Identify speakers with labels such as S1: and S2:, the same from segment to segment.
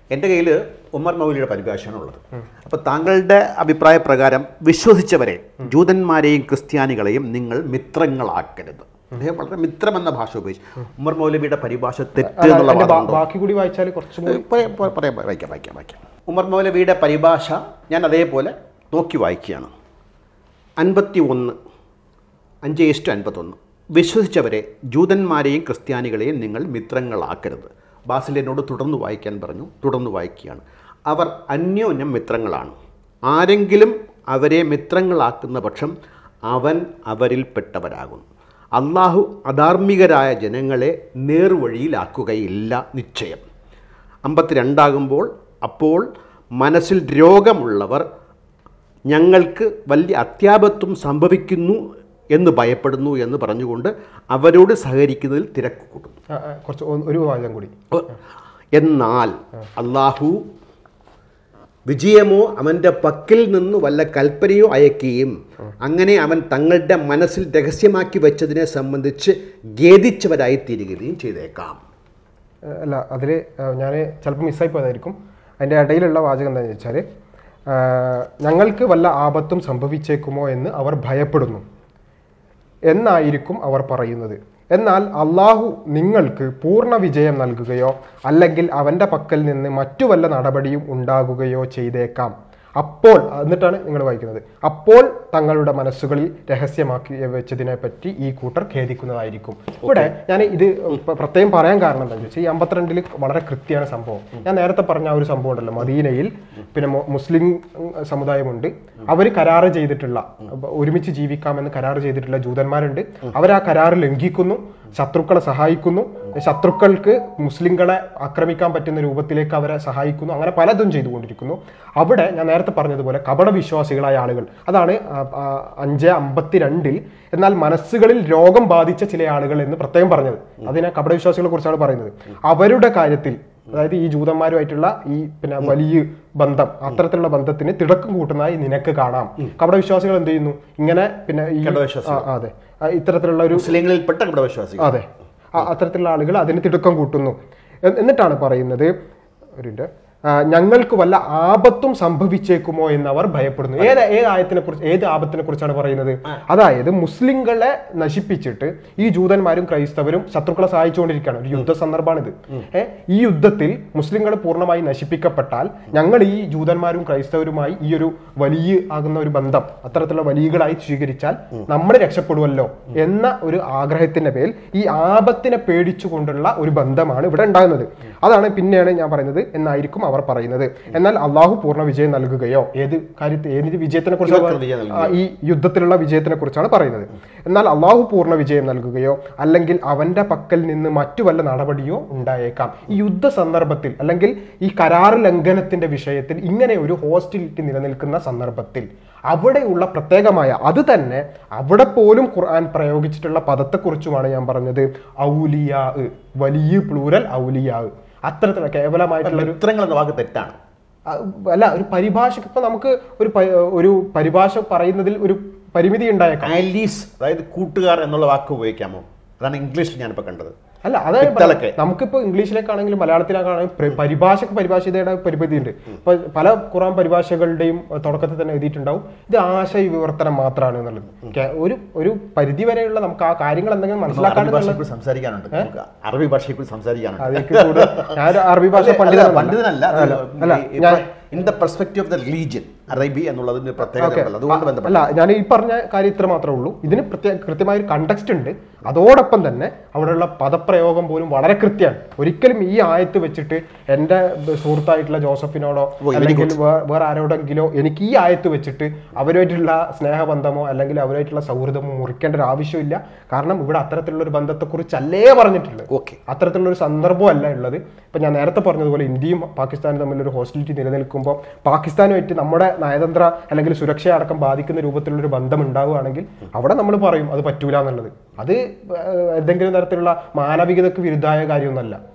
S1: എൻ്റെ കയ്യിൽ ഉമ്മർ മൗലിയുടെ പരിഭാഷയാണ് ഉള്ളത് അപ്പോൾ താങ്കളുടെ അഭിപ്രായ പ്രകാരം വിശ്വസിച്ചവരെ ജൂതന്മാരെയും ക്രിസ്ത്യാനികളെയും നിങ്ങൾ മിത്രങ്ങളാക്കരുത് അദ്ദേഹം വളരെ മിത്രം എന്ന ഭാഷ ഉപയോഗിച്ചു ഉമ്മർ മൗലവിയുടെ പരിഭാഷ തെറ്റ് എന്നുള്ള
S2: അതിന്റെ ബാ-
S1: വാദമുണ്ടോ?
S2: ബാക്കി കൂടി വായിച്ചാൽ കുറച്ചും കൂടി
S1: പറയാം പറയാം, പറയാം വായിക്കാം വായിക്കാം വായിക്കാം ഉമർ മൗലവിയുടെ പരിഭാഷ ഞാൻ അതേപോലെ നോക്കി വായിക്കുകയാണ് അൻപത്തി ഒന്ന് അഞ്ച് ഇഷ്ടു അൻപത്തൊന്ന് വിശ്വസിച്ചവരെ ജൂതന്മാരെയും ക്രിസ്ത്യാനികളെയും നിങ്ങൾ മിത്രങ്ങളാക്കരുത് ബാസിൽ എന്നോട് തുടർന്ന് വായിക്കാൻ പറഞ്ഞു തുടർന്ന് വായിക്കുകയാണ് അവർ അന്യോന്യം മിത്രങ്ങളാണ് ആരെങ്കിലും അവരെ മിത്രങ്ങളാക്കുന്ന പക്ഷം അവൻ അവരിൽപ്പെട്ടവരാകുന്നു അള്ളാഹു അധാർമികരായ ജനങ്ങളെ നേർവഴിയിലാക്കുകയില്ല നിശ്ചയം അമ്പത്തിരണ്ടാകുമ്പോൾ അപ്പോൾ മനസ്സിൽ രോഗമുള്ളവർ ഞങ്ങൾക്ക് വലിയ അത്യാപത്വം സംഭവിക്കുന്നു എന്ന് ഭയപ്പെടുന്നു എന്ന് പറഞ്ഞുകൊണ്ട് അവരോട് സഹകരിക്കുന്നതിൽ തിരക്ക് കൂട്ടുന്നു
S2: ആ, ആ, കുറച്ച് ഒന്ന് ഒരു വാചകം കൂടി
S1: എന്നാൽ അള്ളാഹു വിജയമോ അവൻ്റെ പക്കൽ നിന്ന് വല്ല കൽപ്പനയോ അയക്കുകയും അങ്ങനെ അവൻ തങ്ങളുടെ മനസ്സിൽ രഹസ്യമാക്കി വെച്ചതിനെ സംബന്ധിച്ച് ഖേദിച്ചവരായി തീരുകയും ചെയ്തേക്കാം
S2: ഏഹ് അല്ല അതിൽ ഞാൻ ചിലപ്പോൾ മിസ്സായി പോയതായിരിക്കും അതിൻ്റെ ഇടയിലുള്ള വാചകം എന്താണെന്ന് വെച്ചാൽ ഞങ്ങൾക്ക് വല്ല ആപത്തും സംഭവിച്ചേക്കുമോ എന്ന് അവർ ഭയപ്പെടുന്നു എന്നായിരിക്കും അവർ പറയുന്നത് എന്നാൽ അള്ളാഹു നിങ്ങൾക്ക് പൂർണ്ണ വിജയം നൽകുകയോ അല്ലെങ്കിൽ അവൻ്റെ പക്കൽ നിന്ന് മറ്റു വല്ല നടപടിയും ഉണ്ടാകുകയോ ചെയ്തേക്കാം അപ്പോൾ എന്നിട്ടാണ് നിങ്ങൾ വായിക്കുന്നത് അപ്പോൾ തങ്ങളുടെ മനസ്സുകളിൽ രഹസ്യമാക്കി വെച്ചതിനെ പറ്റി ഈ കൂട്ടർ ഖേദിക്കുന്നതായിരിക്കും ഇവിടെ ഞാൻ ഇത് പ്ര- പ്രത്യേകം പറയാൻ കാരണം എന്താണെന്ന് വെച്ചാൽ ഈ അമ്പത്തിരണ്ടിൽ വളരെ കൃത്യമാണ് സംഭവം ഞാൻ നേരത്തെ പറഞ്ഞ ആ ഒരു സംഭവം ഉണ്ടല്ലോ മദീനയിൽ പിന്നെ മു- മുസ്ലിം ഉം, സമുദായമുണ്ട് അവർ കരാറ് ചെയ്തിട്ടുള്ള അപ്പൊ ഒരുമിച്ച് ജീവിക്കാമെന്ന് കരാറ് ചെയ്തിട്ടുള്ള ജൂതന്മാരുണ്ട് അവർ ആ കരാറ് ലംഘിക്കുന്നു ശത്രുക്കളെ സഹായിക്കുന്നു ശത്രുക്കൾക്ക് മുസ്ലിങ്ങളെ ആക്രമിക്കാൻ പറ്റുന്ന രൂപത്തിലേക്ക് അവരെ സഹായിക്കുന്നു അങ്ങനെ പലതും ചെയ്തുകൊണ്ടിരിക്കുന്നു അവിടെ ഞാൻ നേരത്തെ പറഞ്ഞതുപോലെ കപട വിശ്വാസികളായ ആളുകൾ അതാണ് ആ, ആ, അഞ്ച് അമ്പത്തിരണ്ടിൽ എന്നാൽ മനസ്സുകളിൽ രോഗം ബാധിച്ച ചില ആളുകൾ എന്ന് പ്രത്യേകം പറഞ്ഞത് അതിനെ കപട വിശ്വാസികളെ കുറിച്ചാണ് പറയുന്നത് അവരുടെ കാര്യത്തിൽ അതായത് ഈ ജൂതന്മാരുമായിട്ടുള്ള ഈ പിന്നെ വലിയ ബന്ധം അത്തരത്തിലുള്ള ബന്ധത്തിന് തിടക്കം കൂട്ടുന്നതായി നിനക്ക് കാണാം കപട വിശ്വാസികൾ എന്ത് ചെയ്യുന്നു ഇങ്ങനെ പിന്നെ ഈ
S1: കപടവിശ്വാസികൾ.
S2: ആ, അതെ ആ, ഇത്തരത്തിലുള്ള ഒരു
S1: മുസ്ലിങ്ങളിൽപ്പെട്ട ഇവിടെ വിശ്വാസികൾ
S2: അതെ ആ- അത്തരത്തിലുള്ള ആളുകൾ അതിന് തിടുക്കം കൂട്ടുന്നു എ- എന്നിട്ടാണ് പറയുന്നത് ഒരു minute. ആ, ഞങ്ങൾക്ക് വല്ല ആപത്തും സംഭവിച്ചേക്കുമോ എന്ന് അവർ ഭയപ്പെടുന്നു ഏത് ഏത് ആയത്തിനെ കുറിച്ച് ഏത് ആപത്തിനെ കുറിച്ചാണ് പറയുന്നത് അതായത് മുസ്ലിങ്ങളെ നശിപ്പിച്ചിട്ട് ഈ ജൂതന്മാരും ക്രൈസ്തവരും ശത്രുക്കളെ സഹായിച്ചുകൊണ്ടിരിക്കുകയാണ് ഒരു യുദ്ധ സന്ദർഭമാണിത് ഏഹ് ഈ യുദ്ധത്തിൽ മുസ്ലിങ്ങൾ പൂർണ്ണമായി നശിപ്പിക്കപ്പെട്ടാൽ ഞങ്ങൾ ഈ ജൂതന്മാരും ക്രൈസ്തവരുമായി ഈ ഒരു വലിയ ആകുന്ന ഒരു ബന്ധം അത്തരത്തിലുള്ള വലിയകളായി സ്വീകരിച്ചാൽ നമ്മൾ രക്ഷപ്പെടുമല്ലോ എന്ന ഒരു ആഗ്രഹത്തിന്റെ പേരിൽ ഈ ആപത്തിനെ പേടിച്ചുകൊണ്ടുള്ള ഒരു ബന്ധമാണ് ഇവിടെ ഉണ്ടാകുന്നത് അതാണ് പിന്നെയാണ് ഞാൻ പറയുന്നത് എന്നായിരിക്കും അവർ പറയുന്നത് എന്നാൽ അള്ളാഹു പൂർണ്ണ വിജയം നൽകുകയോ ഏത് കാര്യത്തിൽ ഏത് വിജയത്തിനെ
S1: യുദ്ധത്തിൽ വിജയം
S2: കുറിച്ച് ഈ യുദ്ധത്തിലുള്ള വിജയത്തിനെ കുറിച്ചാണ് പറയുന്നത് എന്നാൽ അള്ളാഹു പൂർണ്ണ വിജയം നൽകുകയോ അല്ലെങ്കിൽ അവന്റെ പക്കൽ നിന്ന് മറ്റു വല്ല നടപടിയോ ഉണ്ടായേക്കാം ഈ യുദ്ധ സന്ദർഭത്തിൽ അല്ലെങ്കിൽ ഈ കരാർ ലംഘനത്തിന്റെ വിഷയത്തിൽ ഇങ്ങനെ ഒരു ഹോസ്റ്റിലിറ്റി നിലനിൽക്കുന്ന സന്ദർഭത്തിൽ അവിടെയുള്ള പ്രത്യേകമായ അത് തന്നെ അവിടെ പോലും ഖുർആൻ പ്രയോഗിച്ചിട്ടുള്ള പദത്തെക്കുറിച്ചുമാണ് ഞാൻ പറഞ്ഞത് ഔലിയാ വലിയ പ്ലൂരൽ ഔലിയാ അത്തരത്തിലുള്ള കേവലമായിട്ടുള്ള ഒരു
S1: മിത്രങ്ങൾ എന്ന വാക്ക് തെറ്റാണ്
S2: ആ, അല്ല ഒരു പരിഭാഷ ഇപ്പൊ നമുക്ക് ഒരു പ- ഒരു പരിഭാഷ പറയുന്നതിൽ ഒരു പരിമിതി ഉണ്ടായേക്കാം
S1: ആലീസ് അതായത് കൂട്ടുകാർ എന്നുള്ള വാക്ക് ഉപയോഗിക്കാമോ അതാണ് ഇംഗ്ലീഷിൽ ഞാനിപ്പോൾ കണ്ടത്
S2: അല്ല അതായത്
S1: പിത്തളൊക്കെ.
S2: നമുക്കിപ്പോ ഇംഗ്ലീഷിലേക്കാണെങ്കിലും മലയാളത്തിലേക്കാണെങ്കിലും പ്ര- പരിഭാഷക്ക് പരിഭാഷിതയുടെ പരിമിതി ഉണ്ട് ഇപ്പൊ പല ഖുറാൻ പരിഭാഷകളുടെയും അഹ്, തുടക്കത്തിൽ തന്നെ എഴുതിയിട്ടുണ്ടാവും ഇത് ആശയ വിവർത്തനം മാത്രമാണ് എന്നുള്ളത് കേ- ഒരു ഒരു പരിധി വരെയുള്ള നമുക്ക് ആ കാര്യങ്ങൾ എന്തെങ്കിലും
S1: അറബി
S2: മനസ്സിലാക്കാൻ
S1: ഭാഷയെ കുറിച്ച് സംസാരിക്കാനുണ്ട് നമുക്ക് അറബി ഭാഷയെ കുറിച്ച് സംസാരിക്കാനുണ്ട്
S2: അതിലേക്ക് കൂടുതൽ ഞാൻ ഒരു അറബി ഭാഷ
S1: അല്ല,
S2: പണ്ഡിതനല്ല.
S1: പണ്ഡിതനല്ല
S2: അല്ല, അല്ല, ഞാൻ
S1: in the perspective of the religion അറബി എന്നുള്ളതിന് പ്രത്യേകത
S2: ഓക്കെ.
S1: ഉണ്ടല്ലോ അതുകൊണ്ട് ബന്ധപ്പെട്ട്
S2: അല്ല ഞാൻ ഈ പറഞ്ഞ കാര്യം ഇത്ര മാത്രമേ ഉള്ളൂ ഇതിന് പ്രത്യേക കൃത്യമായ ഒരു കണ്ടക്സ്റ്റ് ഉണ്ട് അതോടൊപ്പം തന്നെ അവിടെയുള്ള പദപ്രയോഗം പോലും വളരെ കൃത്യമാണ് ഒരിക്കലും ഈ ആയത്ത് വെച്ചിട്ട് എൻ്റെ സുഹൃത്തായിട്ടുള്ള ജോസഫിനോടോ
S1: very
S2: അല്ലെങ്കിൽ വേ- വേറെ ആരോടെങ്കിലോ എനിക്ക് ഈ ആയത്ത് വെച്ചിട്ട് അവരുമായിട്ടുള്ള സ്നേഹബന്ധമോ അല്ലെങ്കിൽ അവരുമായിട്ടുള്ള സൗഹൃദമോ മുറിക്കേണ്ട ഒരു ആവശ്യമില്ല കാരണം ഇവിടെ അത്തരത്തിലുള്ള ഒരു ബന്ധത്തെക്കുറിച്ചല്ലേ പറഞ്ഞിട്ടുള്ളത്
S1: ഓക്കെ
S2: അത്തരത്തിലുള്ള ഒരു സന്ദർഭമല്ല ഉള്ളത് ഇപ്പൊ ഞാൻ നേരത്തെ പറഞ്ഞതുപോലെ ഇന്ത്യയും പാകിസ്ഥാനും തമ്മിൽ ഒരു ഹോസ്റ്റിലിറ്റി നിലനിൽക്കുമ്പോൾ പാകിസ്ഥാനുമായിട്ട് നമ്മുടെ നയതന്ത്ര അല്ലെങ്കിൽ സുരക്ഷ അടക്കം ബാധിക്കുന്ന രൂപത്തിലുള്ള ഒരു ബന്ധം ഉണ്ടാവുകയാണെങ്കിൽ അവിടെ നമ്മൾ പറയും അത് പറ്റൂല എന്നുള്ളത് അത് ഏഹ്, എന്തെങ്കിലും തരത്തിലുള്ള മാനവികതയ്ക്ക് വിരുദ്ധമായ കാര്യമൊന്നുമല്ല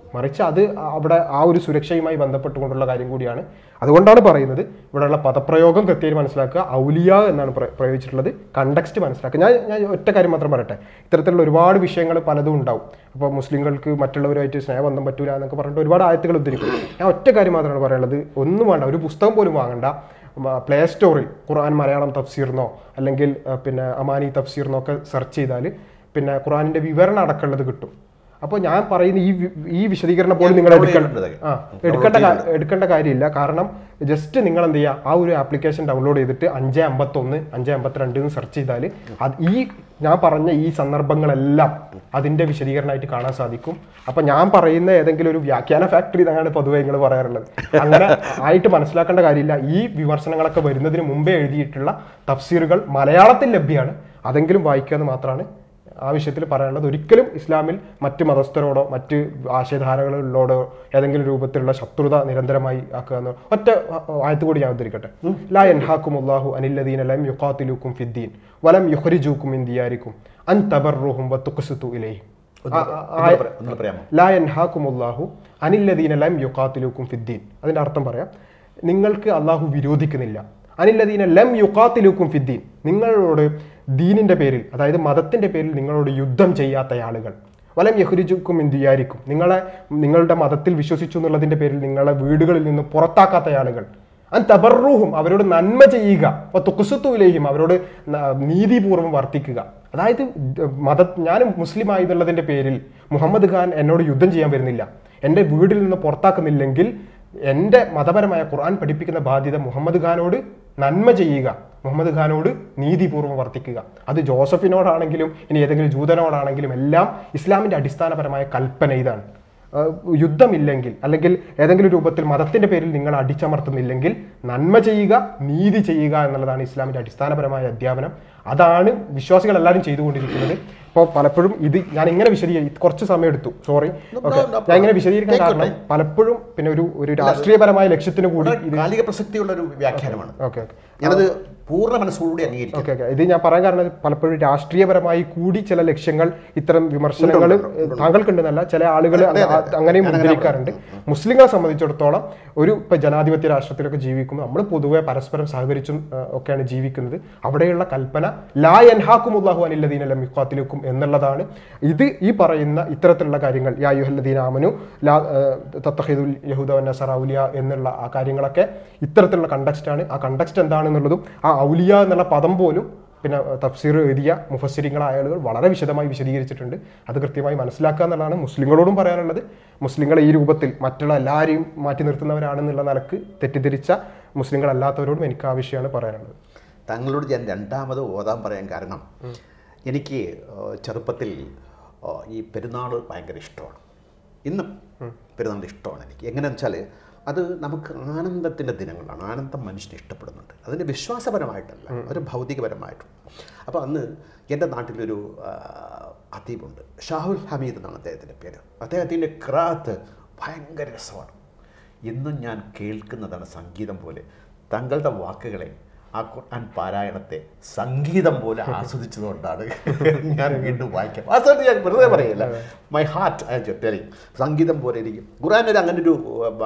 S2: മറിച്ച് അത് അവിടെ ആ ഒരു സുരക്ഷയുമായി ബന്ധപ്പെട്ടുകൊണ്ടുള്ള കാര്യം കൂടിയാണ് അതുകൊണ്ടാണ് പറയുന്നത് ഇവിടെയുള്ള പദപ്രയോഗം കൃത്യമായി മനസ്സിലാക്കുക ഔലിയ എന്നാണ് പ്ര- പ്രയോഗിച്ചിട്ടുള്ളത് കണ്ടക്സ്റ്റ് മനസ്സിലാക്കുക ഞാൻ ഞാൻ ഒറ്റ കാര്യം മാത്രം പറയട്ടെ ഇത്തരത്തിലുള്ള ഒരുപാട് വിഷയങ്ങൾ പലതും ഉണ്ടാവും അപ്പോൾ മുസ്ലിങ്ങൾക്ക് മറ്റുള്ളവരുമായിട്ട് സ്നേഹബന്ധം പറ്റൂല എന്നൊക്കെ പറഞ്ഞിട്ട് ഒരുപാട് ആയത്തുകൾ ഉദ്ധരിക്കും ഞാൻ ഒറ്റ കാര്യം മാത്രമാണ് പറയുള്ളത് ഒന്നും വേണ്ട ഒരു പുസ്തകം പോലും വാങ്ങണ്ട പ്ലേ സ്റ്റോറിൽ ഖുർആൻ മലയാളം തഫ്സീർന്നോ അല്ലെങ്കിൽ ആ, പിന്നെ അമാനി തഫ്സീർന്നോ ഒക്കെ സെർച്ച് ചെയ്താൽ പിന്നെ ഖുർആനിന്റെ വിവരണം അടക്കമുള്ളത് കിട്ടും അപ്പോൾ ഞാൻ പറയുന്ന ഈ വി- ഈ വിശദീകരണം പോലും നിങ്ങൾ
S1: download
S2: എടുക്കണം
S1: ചെയ്തിട്ടുണ്ട്
S2: ആ എടുക്കേണ്ട കാ- എടുക്കേണ്ട കാര്യമില്ല കാരണം ജസ്റ്റ് നിങ്ങൾ എന്ത് ചെയ്യുക ആ ഒരു ആപ്ലിക്കേഷൻ ഡൗൺലോഡ് ചെയ്തിട്ട് അഞ്ച് അമ്പത്തൊന്ന് അഞ്ച് അമ്പത്തിരണ്ട് എന്ന് സെർച്ച് ചെയ്താൽ അത് ഈ ഞാൻ പറഞ്ഞ ഈ സന്ദർഭങ്ങളെല്ലാം അതിന്റെ വിശദീകരണമായിട്ട് കാണാൻ സാധിക്കും അപ്പൊ ഞാൻ പറയുന്ന ഏതെങ്കിലും ഒരു വ്യാഖ്യാന ഫാക്ടറി എന്നാണ് പൊതുവെ നിങ്ങൾ പറയാറുള്ളത് അങ്ങനെ ആയിട്ട് മനസ്സിലാക്കേണ്ട കാര്യമില്ല ഈ വിമർശനങ്ങളൊക്കെ വരുന്നതിന് മുമ്പേ എഴുതിയിട്ടുള്ള തഫ്സീറുകൾ മലയാളത്തിൽ ലഭ്യമാണ് അതെങ്കിലും വായിക്കുക എന്ന് മാത്രമാണ് ആ വിഷയത്തിൽ പറയാനുള്ളത് ഒരിക്കലും ഇസ്ലാമിൽ മറ്റ് മതസ്ഥരോടോ മറ്റ് ആശയധാരകളോടോ ഏതെങ്കിലും രൂപത്തിലുള്ള ശത്രുത നിരന്തരമായി ആക്കുക എന്ന് ഒറ്റ ആയത്ത് കൂടി ഞാൻ ഉദ്ധരിക്കട്ടെ ലാ എൻഹാക്കും അള്ളാഹു അനില്ലദീന ലം യുഖാത്തിലൂക്കും ഫിദ്ദീൻ വലം യുഹ്രിജൂക്കും ഇൻ ദിയാരിക്കും അൻ തബർറുഹും വത്തുഖ്സിതു ഇലൈഹിം ആ- ആ-
S1: ഒന്നുകൂടെ പറ- ഒന്നുകൂടെ പറയാമോ
S2: ലാ എൻഹാക്കുമുല്ലാഹു അനില്ലദീന ലം യുഖാത്തിലൂക്കും ഫിദ്ദീൻ അതിന്റെ അർത്ഥം പറയാം നിങ്ങൾക്ക് അള്ളാഹു വിരോധിക്കുന്നില്ല അനില്ലദീന ലം യുഖാത്തിലൂക്കും ഫിദ്ദീൻ നിങ്ങളോട് ദീനിന്റെ പേരിൽ അതായത് മതത്തിന്റെ പേരിൽ നിങ്ങളോട് യുദ്ധം ചെയ്യാത്ത ആളുകൾ വലം യഹുരിജുക്കും ഇന്ത്യയായിരിക്കും നിങ്ങളെ നിങ്ങളുടെ മതത്തിൽ വിശ്വസിച്ചു എന്നുള്ളതിന്റെ പേരിൽ നിങ്ങളെ വീടുകളിൽ നിന്ന് പുറത്താക്കാത്ത ആളുകൾ അൻ തബറൂഹും അവരോട് നന്മ ചെയ്യുക അപ്പോൾ തുക്കുസുത്തുവിലേയും അവരോട് ന- നീതിപൂർവ്വം വർത്തിക്കുക അതായത് മത ഞാൻ മുസ്ലിം ആയതുള്ളതിന്റെ പേരിൽ മുഹമ്മദ് ഖാൻ എന്നോട് യുദ്ധം ചെയ്യാൻ വരുന്നില്ല എൻ്റെ വീട്ടിൽ നിന്ന് പുറത്താക്കുന്നില്ലെങ്കിൽ എൻ്റെ മതപരമായ ഖുർആൻ പഠിപ്പിക്കുന്ന ബാധ്യത മുഹമ്മദ് ഖാനോട് നന്മ ചെയ്യുക മുഹമ്മദ് ഖാനോട് നീതിപൂർവ്വം വർത്തിക്കുക അത് ജോസഫിനോടാണെങ്കിലും ഇനി ഏതെങ്കിലും ജൂതനോടാണെങ്കിലും എല്ലാം ഇസ്ലാമിന്റെ അടിസ്ഥാനപരമായ കൽപ്പന ഇതാണ് ആ, യുദ്ധമില്ലെങ്കിൽ അല്ലെങ്കിൽ ഏതെങ്കിലും രൂപത്തിൽ മതത്തിന്റെ പേരിൽ നിങ്ങൾ അടിച്ചമർത്തുന്നില്ലെങ്കിൽ നന്മ ചെയ്യുക നീതി ചെയ്യുക എന്നുള്ളതാണ് ഇസ്ലാമിന്റെ അടിസ്ഥാനപരമായ അധ്യാപനം അതാണ് വിശ്വാസികൾ എല്ലാവരും ചെയ്തുകൊണ്ടിരിക്കുന്നത് അപ്പോൾ പലപ്പോഴും ഇത് ഞാൻ ഇങ്ങനെ വിശദീകരിക്കും കുറച്ച് സമയം എടുത്തു സോറി ഓക്കെ
S1: no
S2: ഞാൻ ഇങ്ങനെ വിശദീകരിക്കാൻ കാരണം പലപ്പോഴും പിന്നെ ഒരു ഒരു രാഷ്ട്രീയപരമായ ലക്ഷ്യത്തിന് കൂടി
S1: വളരെ കാലിക പ്രസക്തിയുള്ള ഒരു വ്യാഖ്യാനമാണ്
S2: ഓക്കെ ഓക്കെ
S1: ഞാനത് പൂർണ്ണ മനസ്സോടുകൂടി അംഗീകരിക്കും
S2: ഓക്കെ ഓക്കെ ഇത് ഞാൻ പറയാൻ കാരണം പലപ്പോഴും രാഷ്ട്രീയപരമായി കൂടി ചില ലക്ഷ്യങ്ങൾ ഇത്തരം വിമർശനങ്ങൾ താങ്കൾക്കുണ്ടെന്നല്ല ചില ആളുകൾ അങ്ങനെയും ഉദ്ധരിക്കാറുണ്ട് മുസ്ലിങ്ങളെ സംബന്ധിച്ചിടത്തോളം ഒരു ഇപ്പൊ ജനാധിപത്യ രാഷ്ട്രത്തിലൊക്കെ ജീവിക്കുമ്പോൾ നമ്മൾ പൊതുവെ പരസ്പരം സഹകരിച്ചും ആ, ഒക്കെയാണ് ജീവിക്കുന്നത് അവിടെയുള്ള കൽപ്പന ലാ എൻഹാക്കുമുല്ലാഹു അനില്ലദീന ലമിഖാത്തിലേക്കും എന്നുള്ളതാണ് ഇത് ഈ പറയുന്ന ഇത്തരത്തിലുള്ള കാര്യങ്ങൾ യാ യുഹല്ലദീന ആമനു ലാ തത്തഹിദുൽ യഹൂദ നസറ ഔലിയ എന്നുള്ള ആ കാര്യങ്ങളൊക്കെ ഇത്തരത്തിലുള്ള കണ്ടക്സ്റ്റ് ആണ് ആ കണ്ടക്സ്റ്റ് എന്താണെന്നുള്ളതും ആ ഔലിയ എന്നുള്ള പദം പോലും പിന്നെ തഫ്സീർ എഴുതിയ മുഫസ്സിരിങ്ങളായ ആളുകൾ വളരെ വിശദമായി വിശദീകരിച്ചിട്ടുണ്ട് അത് കൃത്യമായി മനസ്സിലാക്കുക എന്നുള്ളതാണ് മുസ്ലിങ്ങളോടും പറയാനുള്ളത് മുസ്ലിങ്ങളെ ഈ രൂപത്തിൽ മറ്റുള്ള എല്ലാവരെയും മാറ്റി നിർത്തുന്നവരാണെന്നുള്ള നിലക്ക് തെറ്റിദ്ധരിച്ച മുസ്ലിങ്ങളല്ലാത്തവരോടും എനിക്ക് ആവശ്യമാണ് പറയാനുള്ളത്
S1: താങ്കളോട് ഞാൻ രണ്ടാമത് ഓതാൻ പറയാൻ കാരണം എനിക്ക് ഏഹ്, ചെറുപ്പത്തിൽ ഏഹ്, ഈ പെരുന്നാൾ ഭയങ്കര ഇഷ്ടമാണ് ഇന്നും പെരുന്നാൾ ഇഷ്ടമാണ് എനിക്ക് എങ്ങനെയാണെന്ന് വെച്ചാൽ അത് നമുക്ക് ആനന്ദത്തിൻ്റെ ദിനങ്ങളാണ് ആനന്ദം മനുഷ്യനെ ഇഷ്ടപ്പെടുന്നുണ്ട് അതിന് വിശ്വാസപരമായിട്ടല്ല ഒരു ഭൗതികപരമായിട്ടും അപ്പോൾ അന്ന് എൻ്റെ നാട്ടിലൊരു ആ, ഖത്തീബുണ്ട് ഷാഹുൽ ഹമീദ് എന്നാണ് അദ്ദേഹത്തിൻ്റെ പേര് അദ്ദേഹത്തിൻ്റെ ക്രാത്ത് ഭയങ്കര രസമാണ് ഇന്നും ഞാൻ കേൾക്കുന്നതാണ് സംഗീതം പോലെ താങ്കളുടെ വാക്കുകളെ ആ ഖുർആൻ പാരായണത്തെ സംഗീതം പോലെ ആസ്വദിച്ചതുകൊണ്ടാണ് ഞാൻ വീണ്ടും വായിക്കാം ആസ്വദിച്ച് ഞാൻ വെറുതെ പറയില്ല മൈ ഹാർട്ട് ഐ ടെലിംഗ് സംഗീതം പോലെ ഇരിക്കും ഖുർആൻ ഒരു അങ്ങനെ ഒരു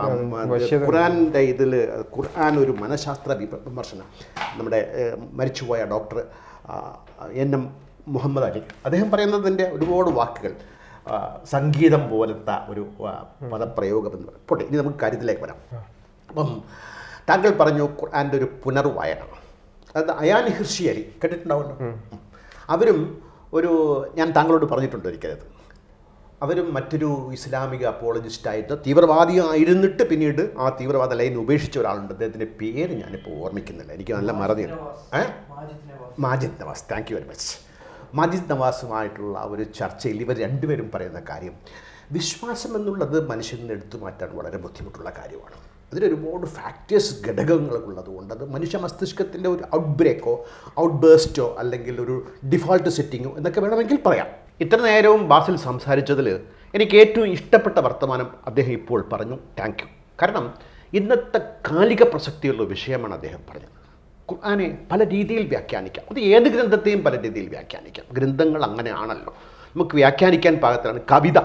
S2: വശ്യത.
S1: ഖുർആൻ്റെ ഇതിൽ ഖുർആൻ ഒരു മനഃശാസ്ത്ര വിപ- വിമർശനം നമ്മുടെ ഏഹ്, മരിച്ചുപോയ ഡോക്ടർ ആ, എൻ എം മുഹമ്മദ് അലി അദ്ദേഹം പറയുന്നതിൻ്റെ ഒരുപാട് വാക്കുകൾ ആ, സംഗീതം പോലത്തെ ഒരു ആ, പദപ്രയോഗം എന്ന് പറയും പോട്ടെ ഇനി നമുക്ക് കാര്യത്തിലേക്ക് വരാം അപ്പം താങ്കൾ പറഞ്ഞു ഖുർആൻ്റെ ഒരു പുനർവായന അത് അയാൻ ഹിർഷി അലി കേട്ടിട്ടുണ്ടാവുമല്ലോ അവരും ഒരു ഞാൻ താങ്കളോട് പറഞ്ഞിട്ടുണ്ട് ഒരിക്കലത് അവരും മറ്റൊരു ഇസ്ലാമിക അപ്പോളജിസ്റ്റായിട്ട് തീവ്രവാദിയായിരുന്നിട്ട് പിന്നീട് ആ തീവ്രവാദ ലൈൻ ഉപേക്ഷിച്ച ഒരാളുണ്ട് അദ്ദേഹത്തിൻ്റെ പേര് ഞാനിപ്പോൾ ഓർമ്മിക്കുന്നില്ല എനിക്ക് നല്ല മറന്നില്ല ഏ Majid Nawaz thank you very much Majid നവാസുമായിട്ടുള്ള ഒരു ചർച്ചയിൽ ഇവർ രണ്ടുപേരും പറയുന്ന കാര്യം വിശ്വാസം എന്നുള്ളത് മനുഷ്യന് എടുത്തു മാറ്റാൻ വളരെ ബുദ്ധിമുട്ടുള്ള കാര്യമാണ് അതിൽ ഒരുപാട് ഫാക്ടേഴ്സ് ഘടകങ്ങളൊക്കെ ഉള്ളതുകൊണ്ട് അത് മനുഷ്യ മസ്തിഷ്കത്തിൻ്റെ ഒരു ഔട്ട് ബ്രേക്കോ ഔട്ട് ബേസ്റ്റോ അല്ലെങ്കിൽ ഒരു ഡിഫോൾട്ട് സെറ്റിങ്ങോ എന്നൊക്കെ വേണമെങ്കിൽ പറയാം ഇത്ര നേരവും ബാസിൽ സംസാരിച്ചതിൽ എനിക്ക് ഏറ്റവും ഇഷ്ടപ്പെട്ട വർത്തമാനം അദ്ദേഹം ഇപ്പോൾ പറഞ്ഞു താങ്ക് യു കാരണം ഇന്നത്തെ കാലിക പ്രസക്തിയുള്ള വിഷയമാണ് അദ്ദേഹം പറഞ്ഞത് ഖുർആനെ പല രീതിയിൽ വ്യാഖ്യാനിക്കാം അത് ഏത് ഗ്രന്ഥത്തെയും പല രീതിയിൽ വ്യാഖ്യാനിക്കാം ഗ്രന്ഥങ്ങൾ അങ്ങനെയാണല്ലോ നമുക്ക് വ്യാഖ്യാനിക്കാൻ പാകത്തിലാണ് കവിത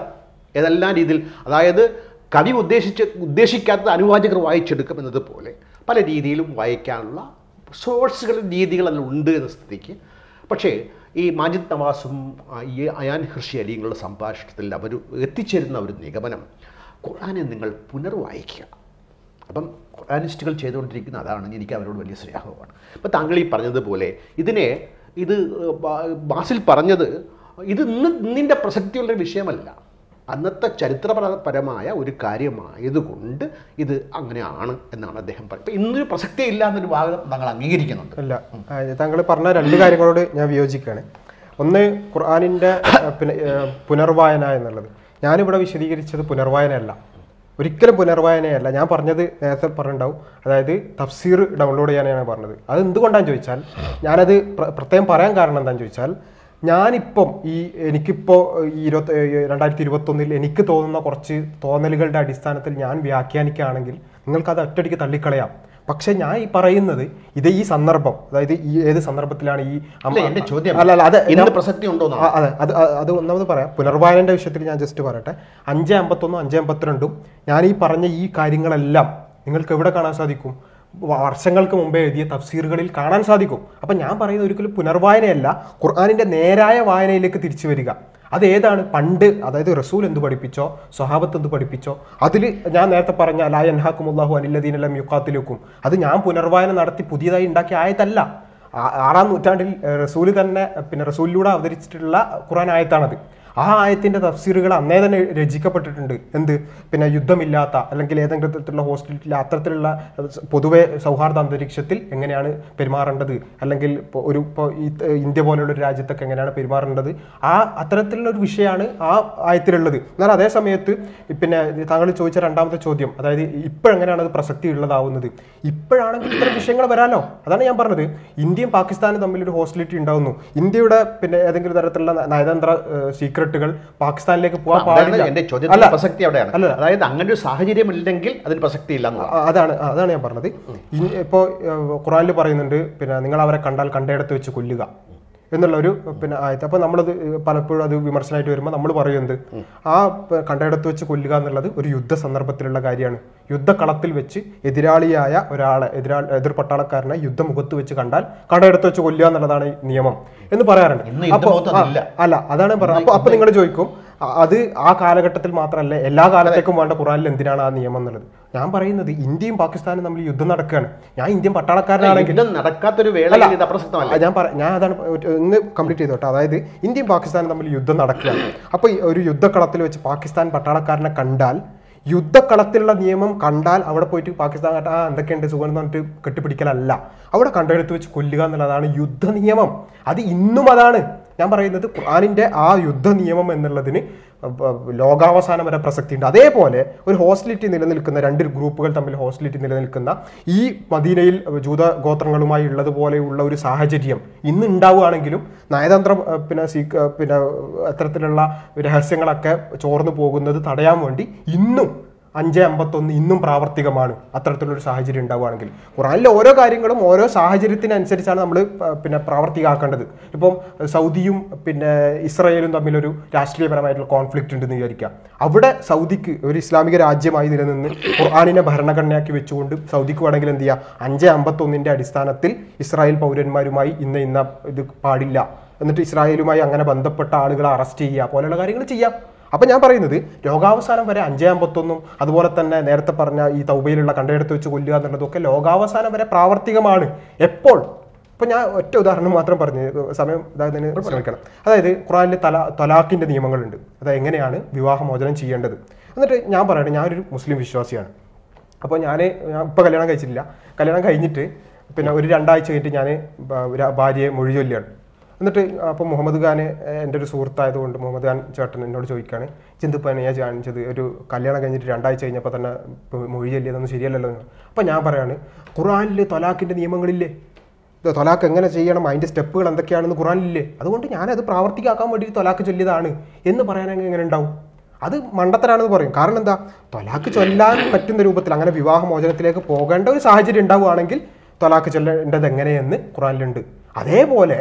S1: ഏതെല്ലാം രീതിയിൽ അതായത് കവി ഉദ്ദേശിച്ച് ഉദ്ദേശിക്കാത്തത് അനുവാചകർ വായിച്ചെടുക്കും എന്നതുപോലെ പല രീതിയിലും വായിക്കാനുള്ള സോഴ്സുകളും രീതികളും അതിലുണ്ട് എന്ന സ്ഥിതിക്ക് പക്ഷേ ഈ മാജിദ് നവാസും ആ, ഈ അയാൻ ഹർഷി അലിങ്ങളുടെ സംഭാഷണത്തിൽ അവർ എത്തിച്ചേരുന്ന ഒരു നിഗമനം ഖുർആനെ നിങ്ങൾ പുനർവായിക്കുക അപ്പം ഖുറാനിസ്റ്റുകൾ ചെയ്തുകൊണ്ടിരിക്കുന്ന അതാണ് എനിക്ക് അവരോട് വലിയ സ്നേഹമാണ് അപ്പം താങ്കൾ ഈ പറഞ്ഞതുപോലെ ഇതിനെ ഇത് ബാ- ബാസിൽ പറഞ്ഞത് ഇത് ഇന്ന് ഇന്നിൻ്റെ പ്രസക്തിയുള്ള ഒരു വിഷയമല്ല അന്നത്തെ ചരിത്രപരമായ ഒരു കാര്യമായതുകൊണ്ട് ഇത് അങ്ങനെയാണ് എന്നാണ് അദ്ദേഹം പറയുന്നത് ഇപ്പം ഇന്നൊരു പ്രസക്തി ഇല്ല എന്നൊരു വാദം താങ്കൾ അംഗീകരിക്കുന്നുണ്ട്
S2: അല്ല താങ്കൾ പറഞ്ഞ രണ്ട് കാര്യങ്ങളോട് ഞാൻ വിയോജിക്കുകയാണ് ഒന്ന് ഖുർആാനിൻ്റെ പിന്നെ ഏഹ്, പുനർവായന എന്നുള്ളത് ഞാനിവിടെ വിശദീകരിച്ചത് പുനർവായനയല്ല ഒരിക്കലും പുനർവായനയല്ല ഞാൻ പറഞ്ഞത് നേരത്തെ പറഞ്ഞിട്ടുണ്ടാവും അതായത് തഫ്സീർ ഡൗൺലോഡ് ചെയ്യാനാണ് പറഞ്ഞത് അത് എന്തുകൊണ്ടാണെന്ന് ചോദിച്ചാൽ ഞാനത് പ്ര- പ്രത്യേകം പറയാൻ കാരണം എന്താണെന്ന് ചോദിച്ചാൽ ഞാനിപ്പം ഈ എനിക്കിപ്പോൾ ഈ ഇരുപത്തി രണ്ടായിരത്തി ഇരുപത്തൊന്നിൽ എനിക്ക് തോന്നുന്ന കുറച്ച് തോന്നലുകളുടെ അടിസ്ഥാനത്തിൽ ഞാൻ വ്യാഖ്യാനിക്കുകയാണെങ്കിൽ നിങ്ങൾക്കത് ഒറ്റയടിക്ക് തള്ളിക്കളയാം പക്ഷെ ഞാൻ ഈ പറയുന്നത് ഇത് ഈ സന്ദർഭം അതായത് ഈ ഏത് സന്ദർഭത്തിലാണ് ഈ അമ്മ-
S1: അല്ല, എൻ്റെ ചോദ്യം
S2: അല്ല അല്ല അത്
S1: ഇന്ന്
S2: ഞാൻ-
S1: പ്രസക്തി ഉണ്ടോ
S2: ആ, അതെ അത് അത് അത് ഒന്നാമത് പറയാം പുനർവായനന്റെ വിഷയത്തിൽ ഞാൻ ജസ്റ്റ് പറയട്ടെ അഞ്ച് അമ്പത്തൊന്നും അഞ്ച് അമ്പത്തിരണ്ടും ഞാൻ ഈ പറഞ്ഞ ഈ കാര്യങ്ങളെല്ലാം നിങ്ങൾക്ക് എവിടെ കാണാൻ സാധിക്കും വ- വർഷങ്ങൾക്ക് മുമ്പേ എഴുതിയ തഫ്സീറുകളിൽ കാണാൻ സാധിക്കും അപ്പം ഞാൻ പറയുന്നത് ഒരിക്കലും പുനർവായനയല്ല ഖുർആാനിന്റെ നേരായ വായനയിലേക്ക് തിരിച്ചു വരിക അത് ഏതാണ് പണ്ട് അതായത് റസൂൽ എന്ത് പഠിപ്പിച്ചോ സ്വഹാബത്ത് എന്ത് പഠിപ്പിച്ചോ അതിൽ ഞാൻ നേരത്തെ പറഞ്ഞ ലാ അൻഹാക്കുമുല്ലാഹു അനില്ലദീനെല്ലാം യുക്കാത്തിലേക്കും അത് ഞാൻ പുനർവായന നടത്തി പുതിയതായി ഉണ്ടാക്കിയ ആയതല്ല ആ- ആറാം നൂറ്റാണ്ടിൽ ഏഹ്, റസൂല് തന്നെ പിന്നെ റസൂലിലൂടെ അവതരിച്ചിട്ടുള്ള ഖുറാൻ ആയത്താണത് ആ ആയത്തിന്റെ തഫ്സീറുകൾ അന്നേ തന്നെ രചിക്കപ്പെട്ടിട്ടുണ്ട് എന്ത് പിന്നെ യുദ്ധമില്ലാത്ത അല്ലെങ്കിൽ ഏതെങ്കിലും തരത്തിലുള്ള ഹോസ്പിറ്റലിൽ അത്തരത്തിലുള്ള ഏഹ്, പൊതുവെ സൗഹാർദ്ദ അന്തരീക്ഷത്തിൽ എങ്ങനെയാണ് പെരുമാറേണ്ടത് അല്ലെങ്കിൽ ഇപ്പോൾ ഒരു ഇപ്പോൾ ഈ ഏഹ്, ഇന്ത്യ പോലുള്ള ഒരു രാജ്യത്തൊക്കെ എങ്ങനെയാണ് പെരുമാറേണ്ടത് ആ അത്തരത്തിലുള്ള ഒരു വിഷയമാണ് ആ ആയത്തിലുള്ളത് എന്നാൽ അതേ സമയത്ത് പിന്നെ താങ്കൾ ചോദിച്ച രണ്ടാമത്തെ ചോദ്യം അതായത് ഇപ്പോഴെങ്ങനെയാണ് അത് പ്രസക്തി ഉള്ളതാവുന്നത് ഇപ്പോഴാണെങ്കിൽ ഇത്തരം വിഷയങ്ങൾ വരാലോ അതാണ് ഞാൻ പറഞ്ഞത് ഇന്ത്യയും പാകിസ്ഥാനും തമ്മിൽ ഒരു ഹോസ്റ്റിലിറ്റി ഉണ്ടാവുന്നു ഇന്ത്യയുടെ പിന്നെ ഏതെങ്കിലും തരത്തിലുള്ള ന- നയതന്ത്ര ഏഹ്, സീക്രട്ടുകൾ പാകിസ്ഥാനിലേക്ക് പോകാൻ
S1: അതാണ്
S2: പാടില്ല
S1: എൻ്റെ ചോദ്യത്തിന്റെ പ്രസക്തി അവിടെയാണ്
S2: അല്ല.
S1: അതായത് അങ്ങനെ ഒരു സാഹചര്യം ഇല്ലെങ്കിൽ അതിന് പ്രസക്തി ഇല്ല എന്നുള്ളത്
S2: ആ, അതാണ് ആ, അതാണ് ഞാൻ പറഞ്ഞത് ഇനി ഇപ്പോൾ ഖുറാനിൽ പറയുന്നുണ്ട് പിന്നെ നിങ്ങൾ അവരെ കണ്ടാൽ കണ്ടയിടത്ത് വെച്ച് കൊല്ലുക എന്നുള്ള ഒരു പിന്നെ ആയത്ത് അപ്പോൾ നമ്മളത് പലപ്പോഴും അത് വിമർശനമായിട്ട് വരുമ്പോൾ നമ്മൾ പറയുന്നത് ആ പ- കണ്ടയിടത്ത് വെച്ച് കൊല്ലുക എന്നുള്ളത് ഒരു യുദ്ധ സന്ദർഭത്തിലുള്ള കാര്യമാണ് യുദ്ധക്കളത്തിൽ വെച്ച് എതിരാളിയായ ഒരാളെ എതിരാ എതിർ പട്ടാളക്കാരനെ യുദ്ധമുഖത്ത് വെച്ച് കണ്ടാൽ കണ്ടയിടത്ത് വെച്ച് കൊല്ലുക എന്നുള്ളതാണ് ഈ നിയമം എന്ന് പറയാറുണ്ട്
S1: ഇന്ന്
S2: അപ്പോൾ
S1: യുദ്ധമുഖത്ത് അതില്ല.
S2: അല്ല അതാണ് പറഞ്ഞത് അപ്പൊ അപ്പൊ നിങ്ങൾ ചോദിക്കും അ- അത് ആ കാലഘട്ടത്തിൽ മാത്രമല്ല എല്ലാ കാലത്തേക്കും വേണ്ട ഖുറാനിൽ എന്തിനാണ് ആ നിയമം എന്നുള്ളത് ഞാൻ പറയുന്നത് ഇന്ത്യയും പാകിസ്ഥാനും തമ്മിൽ യുദ്ധം നടക്കുകയാണ് ഞാൻ ഇന്ത്യൻ പട്ടാളക്കാരനാണെങ്കിൽ
S1: യുദ്ധം നടക്കാത്തൊരു വേളയിൽ ഇത് അപ്രസക്തമല്ല
S2: ആ, ഞാൻ പറ ഞാൻ അതാണ് ഒരു- ഒന്ന് കംപ്ലീറ്റ് ചെയ്തോട്ടെ അതായത് ഇന്ത്യയും പാകിസ്ഥാനും തമ്മിൽ യുദ്ധം നടക്കുകയാണ് അപ്പോൾ ഈ ഒരു യുദ്ധക്കളത്തിൽ വെച്ച് പാകിസ്ഥാൻ പട്ടാളക്കാരനെ കണ്ടാൽ യുദ്ധക്കളത്തിലുള്ള നിയമം കണ്ടാൽ അവിടെ പോയിട്ട് പാകിസ്ഥാൻ കണ്ട ആ എന്തൊക്കെയുണ്ട് സുഖം എന്ന് പറഞ്ഞിട്ട് കെട്ടിപ്പിടിക്കലല്ല അവിടെ കണ്ടെടുത്ത് വെച്ച് കൊല്ലുക എന്നുള്ളതാണ് യുദ്ധ നിയമം അത് ഇന്നും അതാണ് ഞാൻ പറയുന്നത് ഖുർആാനിന്റെ ആ യുദ്ധ നിയമം എന്നുള്ളതിന് ബ- ലോകാവസാനം വരെ പ്രസക്തി ഉണ്ട് അതേപോലെ ഒരു ഹോസ്റ്റിലിറ്റി നിലനിൽക്കുന്ന രണ്ട് ഗ്രൂപ്പുകൾ തമ്മിൽ ഹോസ്റ്റിലിറ്റി നിലനിൽക്കുന്ന ഈ മദീനയിൽ ജൂത ഗോത്രങ്ങളുമായി ഉള്ളതുപോലെയുള്ള ഒരു സാഹചര്യം ഇന്ന് ഉണ്ടാവുകയാണെങ്കിലും നയതന്ത്ര ഏഹ്, പിന്നെ സീ- ഏഹ്, പിന്നെ അത്തരത്തിലുള്ള രഹസ്യങ്ങളൊക്കെ ചോർന്നു പോകുന്നത് തടയാൻ വേണ്ടി ഇന്നും അഞ്ച് അമ്പത്തൊന്ന് ഇന്നും പ്രാവർത്തികമാണ് അത്തരത്തിലുള്ളൊരു സാഹചര്യം ഉണ്ടാവുകയാണെങ്കിൽ ഖുറാനിലെ ഓരോ കാര്യങ്ങളും ഓരോ സാഹചര്യത്തിനനുസരിച്ചാണ് നമ്മൾ പിന്നെ പ്രാവർത്തികമാക്കേണ്ടത് ഇപ്പം സൗദിയും പിന്നെ ഇസ്രയേലും തമ്മിലൊരു രാഷ്ട്രീയപരമായിട്ടുള്ള കോൺഫ്ലിക്റ്റ് ഉണ്ടെന്ന് വിചാരിക്കുക അവിടെ സൗദിക്ക് ഒരു ഇസ്ലാമിക രാജ്യമായി നിലനിന്ന് ഖുർആാനിനെ ഭരണഘടനയാക്കി വെച്ചുകൊണ്ട് സൗദിക്ക് വേണമെങ്കിൽ എന്ത് ചെയ്യുക അഞ്ച് അമ്പത്തൊന്നിൻ്റെ അടിസ്ഥാനത്തിൽ ഇസ്രായേൽ പൗരന്മാരുമായി ഇന്ന ഇന്ന ഇത് പാടില്ല എന്നിട്ട് ഇസ്രായേലുമായി അങ്ങനെ ബന്ധപ്പെട്ട ആളുകളെ അറസ്റ്റ് ചെയ്യുക പോലെയുള്ള കാര്യങ്ങൾ ചെയ്യാം അപ്പൊ ഞാൻ പറയുന്നത് ലോകാവസാനം വരെ അഞ്ചേ അമ്പത്തൊന്നും അതുപോലെ തന്നെ നേരത്തെ പറഞ്ഞ ഈ തൗബയിലുള്ള കണ്ടെടുത്ത് വെച്ച് കൊല്ലുക എന്നുള്ളതൊക്കെ ലോകാവസാനം വരെ പ്രാവർത്തികമാണ് എപ്പോൾ ഇപ്പൊ ഞാൻ ഒറ്റ ഉദാഹരണം മാത്രം പറഞ്ഞു സമയം ഇതായതിന് ശ്രമിക്കണം അതായത് ഖുറാനിൽ തല തലാഖിന്റെ നിയമങ്ങളുണ്ട് അത് എങ്ങനെയാണ് വിവാഹമോചനം ചെയ്യേണ്ടത് എന്നിട്ട് ഞാൻ പറയട്ടെ ഞാനൊരു മുസ്ലിം വിശ്വാസിയാണ് അപ്പോൾ ഞാൻ ഞാൻ ഇപ്പോൾ കല്യാണം കഴിച്ചിട്ടില്ല കല്യാണം കഴിഞ്ഞിട്ട് പിന്നെ ഒരു രണ്ടാഴ്ച കഴിഞ്ഞിട്ട് ഞാൻ ഭാര്യയെ മൊഴി ചൊല്ലിയാണ് എന്നിട്ട് അപ്പോൾ മുഹമ്മദ് ഖാൻ എൻ്റെ ഒരു സുഹൃത്തായതുകൊണ്ട് മുഹമ്മദ് ഖാൻ ചേട്ടൻ എന്നോട് ചോദിക്കുകയാണ് ചിന്തിപ്പാണ് ഞാൻ കാണിച്ചത് ഒരു കല്യാണം കഴിഞ്ഞിട്ട് രണ്ടാഴ്ച കഴിഞ്ഞപ്പോൾ തന്നെ ഇപ്പൊ മൊഴി ചൊല്ലിയതൊന്നും ശരിയല്ലല്ലോ എന്ന് അപ്പോൾ ഞാൻ പറയാണ് ഖുറാനിൽ തൊലാഖിൻ്റെ നിയമങ്ങളില്ലേ ഇത് തൊലാഖ് എങ്ങനെ ചെയ്യണം അതിൻ്റെ സ്റ്റെപ്പുകൾ എന്തൊക്കെയാണെന്ന് ഖുറാനില്ലേ അതുകൊണ്ട് ഞാനത് പ്രാവർത്തികമാക്കാൻ വേണ്ടി തൊലാഖ് ചൊല്ലിയതാണ് എന്ന് പറയാൻ എങ്ങനെ ഉണ്ടാവും അത് മണ്ടത്തരാണെന്ന് പറയും കാരണം എന്താ തൊലാഖ് ചൊല്ലാൻ പറ്റുന്ന രൂപത്തിൽ അങ്ങനെ വിവാഹമോചനത്തിലേക്ക് പോകേണ്ട ഒരു സാഹചര്യം ഉണ്ടാവുകയാണെങ്കിൽ തൊലാഖ് ചൊല്ലേണ്ടത് എങ്ങനെയെന്ന് ഖുറാനിലുണ്ട് അതേപോലെ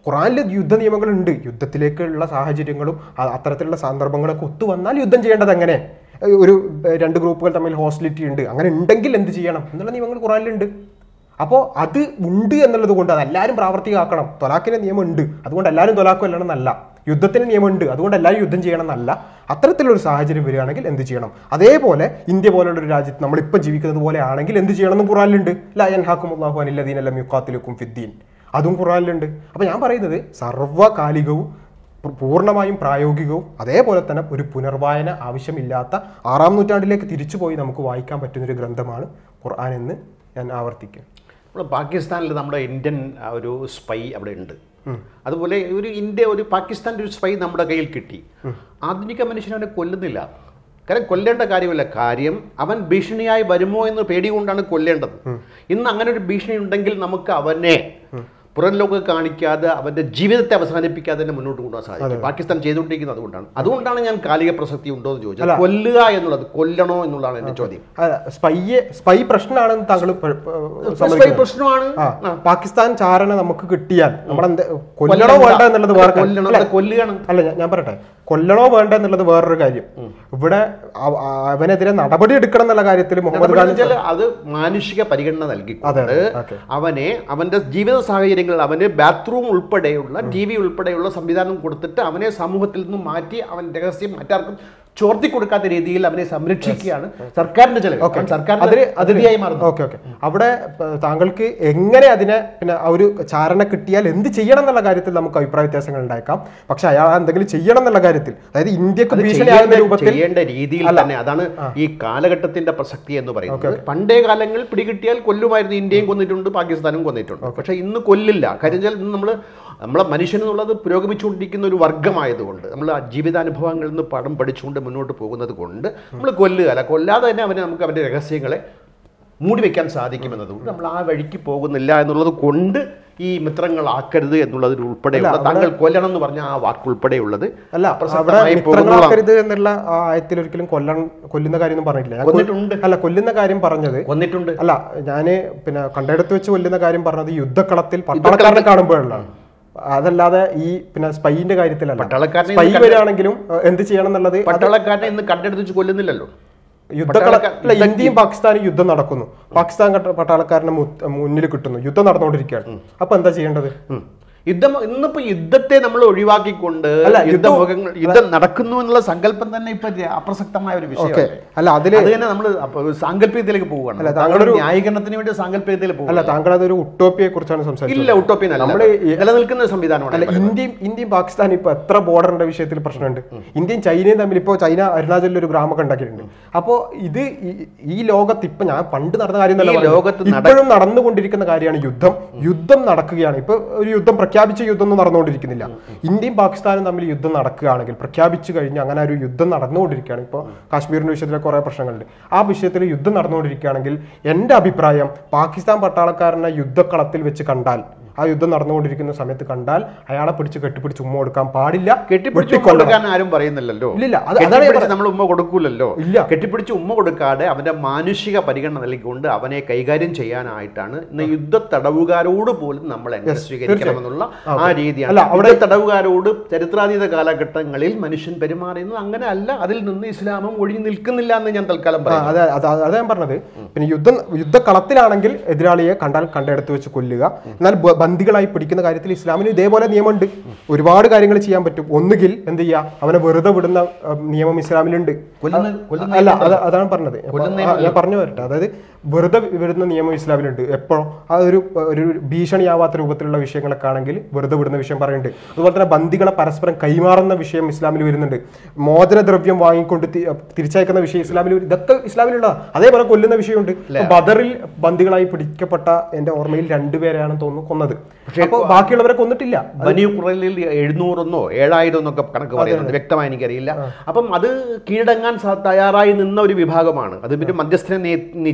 S2: ഖുറാനിൽ യുദ്ധ നിയമങ്ങളുണ്ട് യുദ്ധത്തിലേക്കുള്ള സാഹചര്യങ്ങളും അ- അത്തരത്തിലുള്ള സന്ദർഭങ്ങളൊക്കെ ഒത്തു വന്നാൽ യുദ്ധം ചെയ്യേണ്ടത് എങ്ങനെ ഏഹ് ഒരു ഏഹ് രണ്ട് ഗ്രൂപ്പുകൾ തമ്മിൽ ഹോസ്റ്റിലിറ്റി ഉണ്ട് അങ്ങനെ ഉണ്ടെങ്കിൽ എന്ത് ചെയ്യണം എന്നുള്ള നിയമങ്ങൾ ഖുറാനിലുണ്ട് അപ്പോൾ അത് ഉണ്ട് എന്നുള്ളത് കൊണ്ട് അത് എല്ലാവരും പ്രാവർത്തികമാക്കണം തൊലാക്കിന്റെ നിയമം ഉണ്ട് അതുകൊണ്ട് എല്ലാവരും തൊലാക്കും അല്ലണം എന്നല്ല യുദ്ധത്തിന് നിയമം ഉണ്ട് അതുകൊണ്ട് എല്ലാവരും യുദ്ധം ചെയ്യണം എന്നല്ല അത്തരത്തിലൊരു സാഹചര്യം വരികയാണെങ്കിൽ എന്ത് ചെയ്യണം അതേപോലെ ഇന്ത്യ പോലുള്ള ഒരു രാജ്യത്ത് നമ്മളിപ്പോൾ ജീവിക്കുന്നത് പോലെ ആണെങ്കിൽ എന്ത് ചെയ്യണം എന്നും ഖുറാനിലുണ്ട് ലയൻഹാക്കും അള്ളാഹു അനില്ലദീനല്ലം യുക്കാത്തിലുക്കും ഫിദ്ദീൻ അതും ഖുറാനിലുണ്ട് അപ്പോൾ ഞാൻ പറയുന്നത് സർവ്വകാലികവും പൂ- പൂർണ്ണമായും പ്രായോഗികവും അതേപോലെ തന്നെ ഒരു പുനർവായന ആവശ്യമില്ലാത്ത ആറാം നൂറ്റാണ്ടിലേക്ക് തിരിച്ചുപോയി നമുക്ക് വായിക്കാൻ പറ്റുന്ന ഒരു ഗ്രന്ഥമാണ് ഖുർആൻ എന്ന് ഞാൻ ആവർത്തിക്കും
S1: നമ്മൾ പാകിസ്ഥാനിൽ നമ്മുടെ ഇന്ത്യൻ ആ, ഒരു സ്പൈ അവിടെ ഉണ്ട് അതുപോലെ ഒരു ഇന്ത്യ ഒരു പാകിസ്ഥാൻ്റെ ഒരു സ്പൈ നമ്മുടെ കയ്യിൽ കിട്ടി ആധുനിക മനുഷ്യൻ അവനെ കൊല്ലുന്നില്ല കാരണം കൊല്ലേണ്ട കാര്യമില്ല കാര്യം അവൻ ഭീഷണിയായി വരുമോ എന്ന് പേടി കൊണ്ടാണ് കൊല്ലേണ്ടത് ഇന്ന് അങ്ങനെ ഒരു ഭീഷണി ഉണ്ടെങ്കിൽ നമുക്ക് അവനെ പുറം ലോകം കാണിക്കാതെ അവന്റെ ജീവിതത്തെ അവസാനിപ്പിക്കാതെ തന്നെ മുന്നോട്ട് കൊണ്ടുപോകാൻ സാധിക്കും പാകിസ്ഥാൻ ചെയ്തുകൊണ്ടിരിക്കുന്നത് അതുകൊണ്ടാണ് അതുകൊണ്ടാണ് ഞാൻ കാലിക പ്രസക്തി ഉണ്ടോ എന്ന് ചോദിച്ചത് കൊല്ലുക എന്നുള്ളത് കൊല്ലണോ എന്നുള്ളതാണ് എന്റെ ചോദ്യം
S2: സ്പൈയെ സ്പൈ പ്രശ്നമാണെന്ന് താങ്കൾ പ- പ-
S1: സ്പൈ
S2: സമ്മതിക്കുന്നു.
S1: പ്രശ്നമാണ്
S2: ആ പാകിസ്ഥാൻ ചാരണ നമുക്ക് കിട്ടിയാൽ നമ്മളെന്ത് കൊല്ലണോ വേണ്ട എന്നുള്ളത് വേറെ കാര്യം.
S1: കൊല്ലണം
S2: അല്ല,
S1: അത് കൊല്ലുകയാണ്
S2: അല്ല ഞാൻ- ഞാൻ പറയട്ടെ കൊല്ലണോ വേണ്ട എന്നുള്ളത് വേറൊരു കാര്യം ഇവിടെ അവ- അവനെതിരെ നടപടി എടുക്കണം എന്നുള്ള കാര്യത്തിൽ മുഹമ്മദ്
S1: നടപടി
S2: ഖാൻ
S1: വെച്ചാൽ അത് മാനുഷിക പരിഗണന നൽകിക്കൊണ്ട്
S2: അതെ, ഓക്കേ.
S1: അവനെ അവന്റെ ജീവിത സാഹചര്യങ്ങളിൽ അവന് ബാത്റൂം ഉൾപ്പെടെയുള്ള ടി വി ഉൾപ്പെടെയുള്ള സംവിധാനം കൊടുത്തിട്ട് അവനെ സമൂഹത്തിൽ നിന്നും മാറ്റി അവൻ രഹസ്യം മറ്റാർക്കും ചോർത്തി കൊടുക്കാത്ത രീതിയിൽ അവനെ സംരക്ഷിക്കുകയാണ് സർക്കാരിന്റെ ചെലവ് അവൻ സർക്കാരിന്റെ
S2: അതിന്
S1: അതിഥിയായി മാറുന്നു
S2: ഓക്കെ ഓക്കെ അവിടെ പ- താങ്കൾക്ക് എങ്ങനെ അതിനെ പിന്നെ ആ ഒരു ചാരണ കിട്ടിയാൽ എന്ത് ചെയ്യണം എന്നുള്ള കാര്യത്തിൽ നമുക്ക് അഭിപ്രായ വ്യത്യാസങ്ങൾ ഉണ്ടായേക്കാം പക്ഷെ അയാൾ എന്തെങ്കിലും ചെയ്യണം എന്നുള്ള കാര്യത്തിൽ അതായത് ഇന്ത്യക്ക്
S1: അത്
S2: ഭീഷണിയാകുന്ന
S1: ചെയ്യേണ്ട-
S2: രൂപത്തിൽ
S1: ചെയ്യേണ്ട രീതിയിൽ തന്നെ അതാണ് ഈ കാലഘട്ടത്തിന്റെ പ്രസക്തി എന്ന് പറയുന്നത് പണ്ടേ കാലങ്ങളിൽ പിടികിട്ടിയാൽ കൊല്ലുമായിരുന്നു ഇന്ത്യയും കൊന്നിട്ടുണ്ട് പാകിസ്ഥാനും കൊന്നിട്ടുണ്ട് പക്ഷെ ഇന്ന് കൊല്ലില്ല കാര്യം വെച്ചാൽ ഇന്ന് നമ്മൾ നമ്മളെ മനുഷ്യൻ എന്നുള്ളത് പുരോഗമിച്ചുകൊണ്ടിരിക്കുന്ന ഒരു വർഗമായതുകൊണ്ട് നമ്മൾ ആ ജീവിതാനുഭവങ്ങളിൽ നിന്ന് പടം പഠിച്ചുകൊണ്ട് മുന്നോട്ട് പോകുന്നത് കൊണ്ട് നമ്മൾ കൊല്ലുക അല്ല കൊല്ലാതെ തന്നെ അവനെ നമുക്ക് അവന്റെ രഹസ്യങ്ങളെ മൂടി വെക്കാൻ സാധിക്കുമെന്നതുകൊണ്ട് നമ്മൾ ആ വഴിക്ക് പോകുന്നില്ല എന്നുള്ളത് കൊണ്ട് ഈ മിത്രങ്ങളാക്കരുത് എന്നുള്ളതിൽ ഉൾപ്പെടെയുള്ള താങ്കൾ കൊല്ലണം എന്ന് പറഞ്ഞ ആ വാക്കുൾപ്പെടെയുള്ളത്
S2: അല്ല അവിടെ
S1: അപ്രസക്തമായി പോകുന്നതാണ്.
S2: മിത്രങ്ങളാക്കരുത് എന്നുള്ള ആ ആയത്തിൽ ഒരിക്കലും കൊല്ലണം കൊല്ലുന്ന കാര്യം ഒന്നും പറഞ്ഞിട്ടില്ല ഞാൻ കൊ-
S1: കൊന്നിട്ടുണ്ട്.
S2: അല്ല കൊല്ലുന്ന കാര്യം പറഞ്ഞത്
S1: കൊന്നിട്ടുണ്ട്
S2: അല്ല ഞാന് പിന്നെ കണ്ടെടുത്ത് വെച്ച് കൊല്ലുന്ന കാര്യം പറഞ്ഞത് യുദ്ധക്കളത്തിൽ പട്ടാളക്കാരനെ കാണുമ്പോഴാണ് അതല്ലാതെ ഈ പിന്നെ സ്പൈന്റെ കാര്യത്തിലല്ല
S1: പട്ടാളക്കാരനെ
S2: സ്പൈ
S1: ഇന്ന്
S2: വരികയാണെങ്കിലും ഏഹ്, എന്ത് ചെയ്യണം എന്നുള്ളത്
S1: പട്ടാളക്കാരനെ ഇന്ന് കണ്ടെടുത്ത് വെച്ച് കൊല്ലുന്നില്ലല്ലോ
S2: യുദ്ധക്കള
S1: പട്ടാളക്കാർ-
S2: അല്ല ഇന്ത്യയും പാകിസ്ഥാനും യുദ്ധം നടക്കുന്നു പാകിസ്ഥാൻ കട്ട- പട്ടാളക്കാരനെ മു- മുന്നിൽ കിട്ടുന്നു യുദ്ധം നടന്നുകൊണ്ടിരിക്കുകയാണ് അപ്പൊ എന്താ ചെയ്യേണ്ടത്
S1: ഉം. യുദ്ധം ഇന്നിപ്പോ യുദ്ധത്തെ നമ്മൾ ഒഴിവാക്കിക്കൊണ്ട്
S2: അല്ല, യുദ്ധം-
S1: യുദ്ധമുഖങ്ങൾ യുദ്ധം നടക്കുന്നു എന്നുള്ള സങ്കല്പം തന്നെ ഇപ്പൊ ര- അപ്രസക്തമായ ഒരു
S2: ഓക്കെ
S1: വിഷയം
S2: അല്ല അതില്
S1: അത് തന്നെ നമ്മൾ സാങ്കല്പികത്തിലേക്ക് പോവുകയാണ്
S2: അല്ല,
S1: താങ്കളുടെ
S2: താങ്കളൊരു-
S1: ന്യായീകരണത്തിന് വേണ്ടി സാങ്കല്പികത്തിൽ
S2: അല്ല
S1: പോകും
S2: താങ്കൾ അതൊരു ഉട്ടോപ്പിയെ കുറിച്ചാണ് സംസാരിച്ചത്
S1: ഇല്ല ഉട്ടോപ്യൻ അല്ല
S2: നമ്മള് ഈ-
S1: നിലനിൽക്കുന്ന സംവിധാനമാണ്
S2: അല്ല ഇന്ത്യയും ഇന്ത്യയും പാകിസ്ഥാനും ഇപ്പൊ എത്ര ബോർഡറിന്റെ വിഷയത്തിൽ പ്രശ്നമുണ്ട് ഇന്ത്യയും ചൈനയും തമ്മിൽ ഇപ്പോൾ ചൈന അരുണാചലിൽ ഒരു ഗ്രാമമൊക്കെ ഉണ്ടാക്കിയിട്ടുണ്ട് അപ്പോൾ ഇത് ഈ- ഈ ലോകത്ത് ഇപ്പൊ ഞാൻ പണ്ട് നടന്ന കാര്യം
S1: ഈ ലോകത്ത് നട-
S2: ഇപ്പോഴും നടന്നുകൊണ്ടിരിക്കുന്ന കാര്യമാണ് യുദ്ധം യുദ്ധം നടക്കുകയാണ് ഇപ്പൊ ഒരു യുദ്ധം പ്രഖ്യാപിച്ച യുദ്ധം ഒന്നും നടന്നുകൊണ്ടിരിക്കുന്നില്ല ഇന്ത്യയും പാകിസ്ഥാനും തമ്മിൽ യുദ്ധം നടക്കുകയാണെങ്കിൽ പ്രഖ്യാപിച്ചു കഴിഞ്ഞ് അങ്ങനെ ഒരു യുദ്ധം നടന്നുകൊണ്ടിരിക്കുകയാണ് ഇപ്പോൾ കാശ്മീരിന്റെ വിഷയത്തിലെ കുറെ പ്രശ്നങ്ങളുണ്ട് ആ വിഷയത്തിൽ യുദ്ധം നടന്നുകൊണ്ടിരിക്കുകയാണെങ്കിൽ എൻ്റെ അഭിപ്രായം പാകിസ്ഥാൻ പട്ടാളക്കാരനെ യുദ്ധക്കളത്തിൽ വെച്ച് കണ്ടാൽ ആ യുദ്ധം നടന്നുകൊണ്ടിരിക്കുന്ന സമയത്ത് കണ്ടാൽ അയാളെ പിടിച്ച് കെട്ടിപ്പിടിച്ച് ഉമ്മ കൊടുക്കാൻ പാടില്ല
S1: കെട്ടിപ്പിടിച്ച് ഉമ്മ
S2: വെട്ടിക്കൊല്ലണം.
S1: കൊടുക്കാൻ ആരും പറയുന്നില്ലല്ലോ
S2: ഇല്ലില്ല, അത് അതാണ് ഞാൻ
S1: കെട്ടിപ്പിടിച്ച് നമ്മൾ ഉമ്മ കൊടുക്കൂലല്ലോ
S2: ഇല്ല.
S1: കെട്ടിപ്പിടിച്ച് ഉമ്മ കൊടുക്കാതെ അവന്റെ മാനുഷിക പരിഗണന നൽകിക്കൊണ്ട് അവനെ കൈകാര്യം ചെയ്യാനായിട്ടാണ് ഇന്ന് യുദ്ധ തടവുകാരോട് പോലും നമ്മൾ എങ്ങനെ സ്വീകരിക്കണമെന്നുള്ള ആ രീതിയാണ്
S2: അല്ല,
S1: അവിടെ തടവുകാരോട് ചരിത്രാതീത കാലഘട്ടങ്ങളിൽ മനുഷ്യൻ പെരുമാറുന്നത് അങ്ങനെ അല്ല അതിൽ നിന്ന് ഇസ്ലാമും ഒഴിഞ്ഞു നിൽക്കുന്നില്ല എന്ന് ഞാൻ തൽക്കാലം
S2: ആ,
S1: പറയാം
S2: അതെ അതെ അതാ ഞാൻ പറഞ്ഞത് പിന്നെ യുദ്ധം യുദ്ധക്കളത്തിലാണെങ്കിൽ എതിരാളിയെ കണ്ടാൽ കണ്ടെടുത്ത് വെച്ച് കൊല്ലുക എന്നാൽ ബ- ബന്ദികളായി പിടിക്കുന്ന കാര്യത്തിൽ ഇസ്ലാമിന് ഇതേപോലെ നിയമമുണ്ട് ഒരുപാട് കാര്യങ്ങൾ ചെയ്യാൻ പറ്റും ഒന്നുകിൽ എന്ത് ചെയ്യുക അവനെ വെറുതെ വിടുന്ന ആ, നിയമം ഇസ്ലാമിലുണ്ട്
S1: കൊല്ലുന്ന കൊല്ലുന്ന
S2: അല്ല അത് അതാണ് പറഞ്ഞത് ആ, ഞാൻ പറഞ്ഞു വരട്ടെ അതായത് വെറുതെ വിടുന്ന നിയമം ഇസ്ലാമിലുണ്ട് എപ്പോഴും അതൊരു ഒരു ഭീഷണിയാവാത്ത രൂപത്തിലുള്ള വിഷയങ്ങളൊക്കെ ആണെങ്കിൽ വെറുതെ വിടുന്ന വിഷയം പറയുന്നുണ്ട് അതുപോലെ തന്നെ ബന്ദികളെ പരസ്പരം കൈമാറുന്ന വിഷയം ഇസ്ലാമിൽ വരുന്നുണ്ട് മോചനദ്രവ്യം വാങ്ങിക്കൊണ്ട് തി- തിരിച്ചയക്കുന്ന വിഷയം ഇസ്ലാമിൽ വരും. ഇതൊക്കെ ഇസ്ലാമിലുള്ള അതേപോലെ കൊല്ലുന്ന വിഷയമുണ്ട് ഇപ്പൊ ബദറിൽ ബന്ദികളായി പിടിക്കപ്പെട്ട എന്റെ ഓർമ്മയിൽ രണ്ടുപേരെയാണെന്ന് തോന്നുന്നു കൊന്നത് അപ്പോൾ ബാക്കിയുള്ളവരെ കൊന്നിട്ടില്ല
S1: ബനി കുറലിൽ എഴുന്നൂറെന്നോ ഏഴായിരം എന്നൊക്കെ കണക്ക് പറയുന്നുണ്ട് വ്യക്തമായി എനിക്കറിയില്ല അപ്പം അത് കീഴടങ്ങാൻ സ- തയ്യാറായി നിന്ന ഒരു വിഭാഗമാണ് അത് പിന്നെ മധ്യസ്ഥനെ നി- നിശ്ചയിച്ചുകൊണ്ട്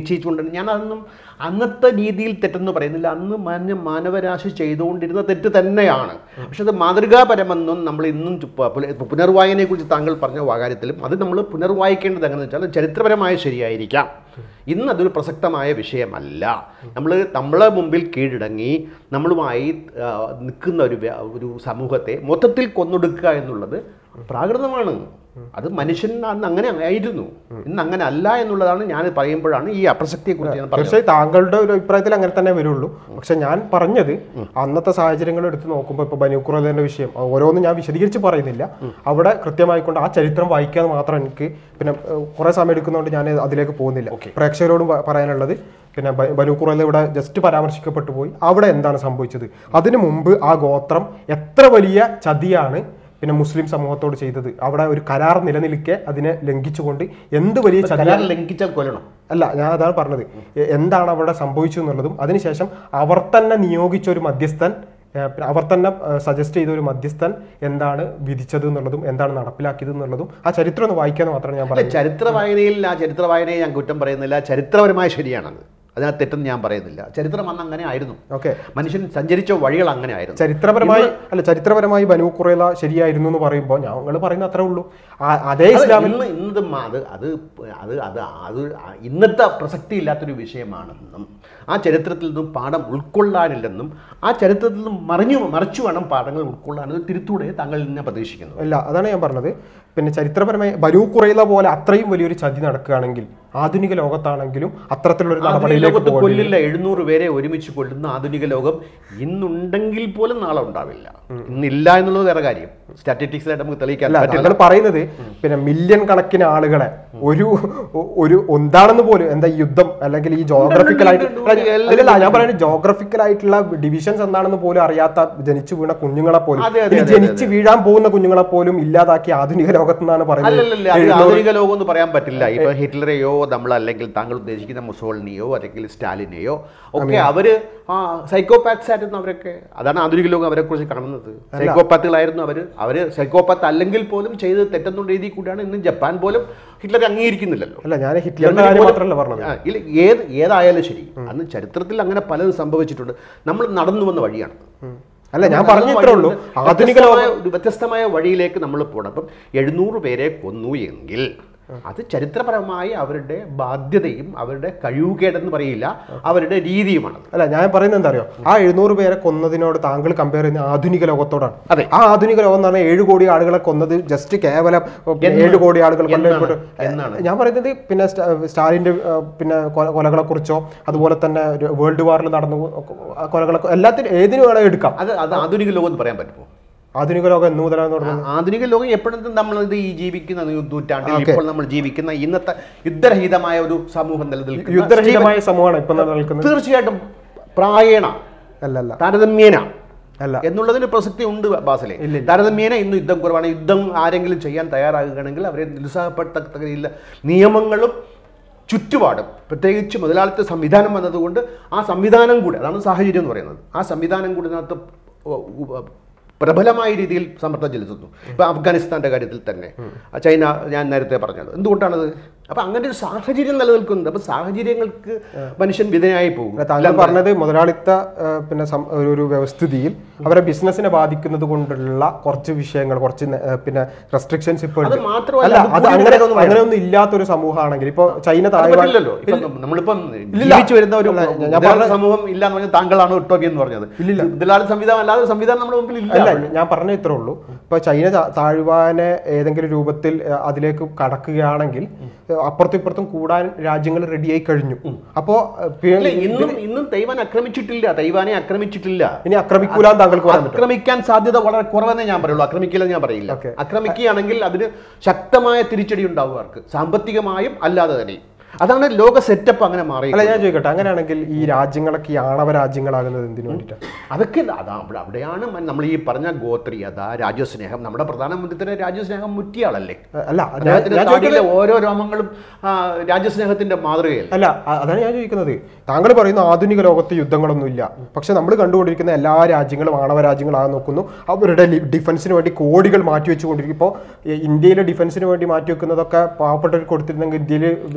S1: ചെയ്തുകൊണ്ടിരുന്നത് ഞാൻ അതൊന്നും അന്നത്തെ രീതിയിൽ തെറ്റെന്ന് പറയുന്നില്ല അന്ന് മാന്യ മാനവരാശി ചെയ്തുകൊണ്ടിരുന്ന തെറ്റ് തന്നെയാണ് പക്ഷെ അത് മാതൃകാപരമെന്നും നമ്മൾ ഇന്നും പ- പുന- പുനർവായനയെക്കുറിച്ച് താങ്കൾ പറഞ്ഞ കാര്യത്തിലും അത് നമ്മൾ പുനർവായിക്കേണ്ടത് എങ്ങനെയെന്ന് വെച്ചാൽ അത് ചരിത്രപരമായി ശരിയായിരിക്കാം ഇന്ന് അതൊരു പ്രസക്തമായ വിഷയമല്ല നമ്മൾ നമ്മളെ മുമ്പിൽ കീഴടങ്ങി നമ്മളുമായി ആ, നിൽക്കുന്ന ഒരു വ്യ- ഒരു സമൂഹത്തെ മൊത്തത്തിൽ കൊന്നൊടുക്കുക എന്നുള്ളത് പ്രാകൃതമാണ് അത് മനുഷ്യൻ അന്ന് അങ്ങനെ ആയിരുന്നു ഇന്ന് അങ്ങനെ അല്ല എന്നുള്ളതാണ് ഞാൻ പറയുമ്പോഴാണ് ഈ അപ്രസക്തിയെക്കുറിച്ച് ഞാൻ പറഞ്ഞത്
S2: തീർച്ചയായും താങ്കളുടെ ഒരു അഭിപ്രായത്തിൽ അങ്ങനെ തന്നെ വരുള്ളൂ പക്ഷെ ഞാൻ പറഞ്ഞത് അന്നത്തെ സാഹചര്യങ്ങൾ എടുത്ത് നോക്കുമ്പോൾ ഇപ്പൊ ബനുക്കുറലിന്റെ വിഷയം അത് ഓരോന്നും ഞാൻ വിശദീകരിച്ച് പറയുന്നില്ല അവിടെ കൃത്യമായിക്കൊണ്ട് ആ ചരിത്രം വായിക്കാതെ മാത്രം എനിക്ക് പിന്നെ കുറെ സമയം എടുക്കുന്നതുകൊണ്ട് ഞാൻ അതിലേക്ക് പോകുന്നില്ല പ്രേക്ഷകരോടും പ- പറയാനുള്ളത് പിന്നെ ബനുക്കുറൽ ഇവിടെ ജസ്റ്റ് പരാമർശിക്കപ്പെട്ടു പോയി അവിടെ എന്താണ് സംഭവിച്ചത് അതിനു മുമ്പ് ആ ഗോത്രം എത്ര വലിയ ചതിയാണ് പിന്നെ മുസ്ലിം സമൂഹത്തോട് ചെയ്തത് അവിടെ ഒരു കരാർ നിലനിൽക്കെ അതിനെ ലംഘിച്ചുകൊണ്ട് എന്ത് വലിയ ചതി
S1: കരാർ ലംഘിച്ചാൽ കൊല്ലണം
S2: അല്ല ഞാൻ അതാണ് പറഞ്ഞത് എ- എന്താണ് അവിടെ സംഭവിച്ചു എന്നുള്ളതും അതിനുശേഷം അവർ തന്നെ നിയോഗിച്ച ഒരു മധ്യസ്ഥൻ ഏ, പിന്നെ അവർ തന്നെ സജസ്റ്റ് ചെയ്ത ഒരു മധ്യസ്ഥൻ എന്താണ് വിധിച്ചത് എന്നുള്ളതും എന്താണ് നടപ്പിലാക്കിയത് എന്നുള്ളതും ആ ചരിത്രം ഒന്ന് വായിക്കാന്ന് മാത്രമാണ് ഞാൻ
S1: അല്ല
S2: പറയുന്നത്
S1: ചരിത്ര വായനയിൽ ആ ചരിത്ര വായനയെ ഞാൻ കുറ്റം പറയുന്നില്ല ചരിത്രപരമായി ശരിയാണത് അതിനകത്ത് തെറ്റെന്ന് ഞാൻ പറയുന്നില്ല ചരിത്രം അന്ന് അങ്ങനെ ആയിരുന്നു
S2: ഓക്കെ
S1: മനുഷ്യൻ സഞ്ചരിച്ച വഴികൾ അങ്ങനെ ആയിരുന്നു
S2: ചരിത്രപരമായി അല്ല ചരിത്രപരമായി ബനു കുറേല ശരിയായിരുന്നു എന്ന് പറയുമ്പോൾ ഞങ്ങൾ പറയുന്ന അത്രേ ഉള്ളൂ ആ- അതേ
S1: അത്
S2: ഇസ്ലാമിൽ
S1: ഇന്ന് ഇന്നത് മ- അത് അത് അത് അത് അത് ഇന്നത്തെ പ്രസക്തി ഇല്ലാത്തൊരു വിഷയമാണെന്നും ആ ചരിത്രത്തിൽ നിന്നും പാഠം ഉൾക്കൊള്ളാനില്ലെന്നും ആ ചരിത്രത്തിൽ നിന്നും മറിഞ്ഞു മറിച്ചു വേണം പാഠങ്ങൾ ഉൾക്കൊള്ളാനെന്ന് തിരുത്തൂടെ താങ്കൾ ഞാൻ പ്രതീക്ഷിക്കുന്നു
S2: അല്ല അതാണ് ഞാൻ പറഞ്ഞത് പിന്നെ ചരിത്രപരമായി ബനു കുറേല പോലെ അത്രയും വലിയൊരു ചതി നടക്കുകയാണെങ്കിൽ ആധുനിക ലോകത്താണെങ്കിലും അത്തരത്തിലുള്ള ഒരു
S1: ആധുനിക
S2: നടപടിയിലേക്ക്
S1: ലോകത്ത്
S2: പോകേണ്ടി വരും.
S1: കൊല്ലില്ല എഴുന്നൂറ് പേരെ ഒരുമിച്ച് കൊല്ലുന്ന ആധുനിക ലോകം ഇന്നുണ്ടെങ്കിൽ പോലും നാളെ ഉണ്ടാവില്ല ഇന്നില്ല എന്നുള്ളത് വേറെ കാര്യം സ്റ്റാറ്റിസ്റ്റിക്സിലായിട്ട് നമുക്ക് തെളിയിക്കാൻ
S2: അല്ല
S1: പറ്റില്ല
S2: താങ്കൾ പറയുന്നത് പിന്നെ മില്യൺ കണക്കിന് ആളുകളെ ഒരു ഒരു എന്താണെന്ന് പോലും എന്താ ഈ യുദ്ധം അല്ലെങ്കിൽ ഈ ജോഗ്രഫിക്കൽ ആയിട്ട്
S1: ഉണ്ട്, ഉണ്ട്, ഉണ്ട്.
S2: അല്ല, അല്ലല്ല ഞാൻ പറയുന്നത് ജോഗ്രഫിക്കൽ ആയിട്ടുള്ള ഡിവിഷൻസ് എന്താണെന്ന് പോലും അറിയാത്ത ജനിച്ചു വീണ കുഞ്ഞുങ്ങളെ പോലും
S1: അതെ, അതെ,
S2: ഇനി
S1: അതെ,
S2: ജനിച്ച് വീഴാൻ പോകുന്ന കുഞ്ഞുങ്ങളെ പോലും ഇല്ലാതാക്കി ആധുനിക ലോകത്ത് നിന്നാണ്
S1: അല്ലല്ല അത്
S2: പറയുന്നത്
S1: ആധുനിക ലോകം എന്ന് പറയാൻ പറ്റില്ല ഇപ്പൊ ഹിറ്റ്ലറെയോ നമ്മൾ അല്ലെങ്കിൽ താങ്കൾ ഉദ്ദേശിക്കുന്ന മുസോളിനിയോ അല്ലെങ്കിൽ സ്റ്റാലിനെയോ ഒക്കെ അവര് ആ സൈക്കോപാത്സ് ആയിരുന്നു അവരൊക്കെ അതാണ് ആധുനിക ലോകം അവരെ കുറിച്ച് കാണുന്നത് സൈക്കോപാത്തുകളായിരുന്നു അവര് അവര് സൈക്കോപാത്ത് അല്ലെങ്കിൽ പോലും ചെയ്ത് തെറ്റുന്ന രീതിയിൽ കൂടിയാണ് ഇന്ന് ജപ്പാൻ പോലും ഹിറ്റ്ലറെ അംഗീകരിക്കുന്നില്ലല്ലോ
S2: അല്ല ഞാൻ ഹിറ്റ്ലറിന്റെ കാര്യം മാത്രമല്ല പറഞ്ഞത്
S1: ആ, ഇല്ല ഏത് ഏതായാലും ശരി അന്ന് ചരിത്രത്തിൽ അങ്ങനെ പലതും സംഭവിച്ചിട്ടുണ്ട് നമ്മൾ നടന്നു വന്ന വഴിയാണ്
S2: ഉം. അല്ല ഞാൻ പറഞ്ഞ ഇത്രേ ഉള്ളൂ ആധുനിക ലോകം
S1: വ്യത്യസ്തമായ ഒരു വ്യത്യസ്തമായ വഴിയിലേക്ക് നമ്മൾ പോകണം അപ്പം എഴുന്നൂറ് പേരെ കൊന്നു എങ്കിൽ അത് ചരിത്രപരമായി അവരുടെ ബാധ്യതയും അവരുടെ കഴിവുകേടെന്ന് പറയില്ല അവരുടെ രീതിയുമാണ്
S2: അല്ല ഞാൻ പറയുന്നത് എന്താ അറിയോ ആ എഴുന്നൂറ് പേരെ കൊന്നതിനോട് താങ്കൾ കമ്പയർ ചെയ്യുന്ന ആധുനിക ലോകത്തോടാണ്
S1: അതെ.
S2: ആ ആധുനിക ലോകം എന്ന് പറഞ്ഞാൽ ഏഴ് കോടി ആളുകളെ കൊന്നത് ജസ്റ്റ് കേവലം
S1: എന്ന്?
S2: ഏഴ് കോടി ആളുകൾ
S1: എന്നാണ്?
S2: കൊല്ലപ്പെട്ടു
S1: എന്നാണ്?
S2: ഞാൻ പറയുന്നത് പിന്നെ സ്റ്റ- സ്റ്റാലിന്റെ ആ, പിന്നെ കൊലകളെ കുറിച്ചോ അതുപോലെ തന്നെ വേൾഡ് വാറിൽ നടന്ന കൊലകളെ എല്ലാത്തിനും ഏതിനു വേണമെങ്കിൽ എടുക്കാം
S1: അത് അത് ആധുനിക ലോകം എന്ന് പറയാൻ പറ്റുമോ
S2: ആധുനിക ലോകം എന്ന് മുതലാണ് തുടങ്ങുന്നത്
S1: ആ- ആധുനിക ലോകം എപ്പോഴും നമ്മൾ ഇത് ഈ ജീവിക്കുന്ന നൂറ്റാണ്ടിൽ
S2: ഓക്കേ.
S1: ഇപ്പോൾ നമ്മൾ ജീവിക്കുന്ന ഇന്നത്തെ യുദ്ധരഹിതമായ ഒരു സമൂഹം നിലനിൽക്കുന്ന
S2: യുദ്ധരഹിതമായ സമൂഹമാണ് ഇപ്പൊ നിലനിൽക്കുന്നത്
S1: തീർച്ചയായിട്ടും പ്രായേണ
S2: അല്ല അല്ല
S1: താരതമ്യേന
S2: അല്ല
S1: എന്നുള്ളതിന് പ്രസക്തി ഉണ്ട് ബാസിലെ
S2: ഇല്ല.
S1: താരതമ്യേന ഇന്ന് യുദ്ധം കുറവാണ് യുദ്ധം ആരെങ്കിലും ചെയ്യാൻ തയ്യാറാകുകയാണെങ്കിൽ അവരെ നിരുത്സാഹപ്പെടുത്തക്കയില്ല നിയമങ്ങളും ചുറ്റുപാടും പ്രത്യേകിച്ച് മുതലാളിത്ത സംവിധാനം വന്നതുകൊണ്ട് ആ സംവിധാനം കൂടി അതാണ് സാഹചര്യം എന്ന് പറയുന്നത് ആ സംവിധാനം കൂടി ഇതിനകത്ത് ഉ- ഉ- പ്രബലമായ രീതിയിൽ സമ്മർദ്ദം ചെലുത്തുന്നു ഇപ്പം അഫ്ഗാനിസ്ഥാന്റെ കാര്യത്തിൽ തന്നെ ആ ചൈന ഞാൻ നേരത്തെ പറഞ്ഞത് എന്തുകൊണ്ടാണത് അപ്പം അങ്ങനെ ഒരു സാഹചര്യം നിലനിൽക്കുന്നുണ്ട് അപ്പം സാഹചര്യങ്ങൾക്ക് മനുഷ്യൻ വിധേയനായി പോകും
S2: അല്ല, താങ്കൾ പറഞ്ഞത് മുതലാളിത്ത ആ, പിന്നെ സം- ഒരു- ഒരു വ്യവസ്ഥിതിയിൽ അവരെ ബിസിനസിനെ ബാധിക്കുന്നത് കൊണ്ടുള്ള കുറച്ച് വിഷയങ്ങൾ കുറച്ച് നെ- ആ, പിന്നെ റെസ്ട്രിക്ഷൻസ് ഇപ്പോൾ ഉണ്ട്.
S1: അത് മാത്രമല്ല,
S2: അല്ല
S1: അത്
S2: അത്
S1: കൂടി
S2: അങ്ങനെ
S1: വരണമെന്ന്
S2: അങ്ങനെ ഒന്നും ഇല്ലാത്തൊരു സമൂഹമാണെങ്കിൽ ഇപ്പൊ ചൈന
S1: അത്
S2: തായ്വാൻ
S1: പറ്റില്ലല്ലോ ഇപ്പം നമ്മളിപ്പം
S2: ഇല്ലില്ല.
S1: ജീവിച്ചു വരുന്ന ഒരു
S2: അല്ല, ഞാൻ
S1: മുതലാളി
S2: പറഞ്ഞ-
S1: സമൂഹം ഇല്ല എന്ന് പറഞ്ഞാൽ താങ്കളാണ് ഉട്ടോപി എന്ന് പറഞ്ഞത്
S2: ഇല്ലില്ല.
S1: മുതലാളി സംവിധാനം അല്ലാതെ ഒരു സംവിധാനം നമ്മുടെ മുമ്പിൽ ഇല്ല
S2: അല്ല ഞാൻ പറഞ്ഞ ഇത്രേ ഉള്ളൂ ഇപ്പൊ ചൈന താ- താഴ്വാനെ ഏതെങ്കിലും രൂപത്തിൽ ആ, അതിലേക്ക് കടക്കുകയാണെങ്കിൽ അപ്പുറത്തും ഇപ്പുറത്തും കൂടാൻ രാജ്യങ്ങൾ റെഡിയായി കഴിഞ്ഞു അപ്പോ ആ, പി-
S1: ഇല്ല, ഇന്നും ഇന്നും തൈവാൻ ആക്രമിച്ചിട്ടില്ല തൈവാനെ ആക്രമിച്ചിട്ടില്ല
S2: ഇനി ആക്രമിക്കൂലാന്ന് താങ്കൾക്ക് പറയാൻ പറ്റും
S1: ആക്രമിക്കാൻ സാധ്യത വളരെ കുറവെന്നേ ഞാൻ പറയുള്ളൂ ആക്രമിക്കില്ലെന്ന് ഞാൻ പറയില്ല
S2: Okay.
S1: ആക്രമിക്കുകയാണെങ്കിൽ അതിന് ശക്തമായ തിരിച്ചടി ഉണ്ടാവും അവർക്ക് സാമ്പത്തികമായും അല്ലാതെ തന്നെ അതാണ് ലോക സെറ്റപ്പ് അങ്ങനെ മാറി
S2: അല്ല ഞാൻ ചോദിക്കട്ടെ അങ്ങനെയാണെങ്കിൽ ഈ രാജ്യങ്ങളൊക്കെ ഈ ആണവ രാജ്യങ്ങളാകുന്നത് എന്തിനു വേണ്ടിയിട്ടാണ്
S1: അതൊക്കെ അതാ അവിടെ അവിടെയാണ് മ- നമ്മൾ ഈ പറഞ്ഞ ഗോത്രീയത രാജ്യസ്നേഹം നമ്മുടെ പ്രധാനമന്ത്രിയുടെ രാജ്യസ്നേഹം മുറ്റിയാളല്ലേ
S2: അല്ല ഞാൻ
S1: അദ്ദേഹത്തിന്റെ
S2: ഞാൻ
S1: താടിയിലെ
S2: ചോദിക്കുന്നത്
S1: ഓരോ രോമങ്ങളും ആ, രാജ്യസ്നേഹത്തിന്റെ മാതൃകയല്ലേ
S2: അല്ല അ- അതാണ് ഞാൻ ചോദിക്കുന്നത് താങ്കൾ പറയുന്ന ആധുനിക ലോകത്ത് യുദ്ധങ്ങളൊന്നുമില്ല പക്ഷെ നമ്മൾ കണ്ടുകൊണ്ടിരിക്കുന്ന എല്ലാ രാജ്യങ്ങളും ആണവ രാജ്യങ്ങളാകാൻ നോക്കുന്നു അവരുടെ ലി- ഡിഫൻസിന് വേണ്ടി കോടികൾ മാറ്റി വെച്ചുകൊണ്ടിരിക്കും ഇപ്പോൾ ഇന്ത്യയിലെ ഡിഫൻസിന് വേണ്ടി മാറ്റി വെക്കുന്നതൊക്കെ പാവപ്പെട്ടവർക്ക് കൊടുത്തിരുന്നെങ്കിൽ ഇന്ത്യയിൽ ദാരിദ്ര്യം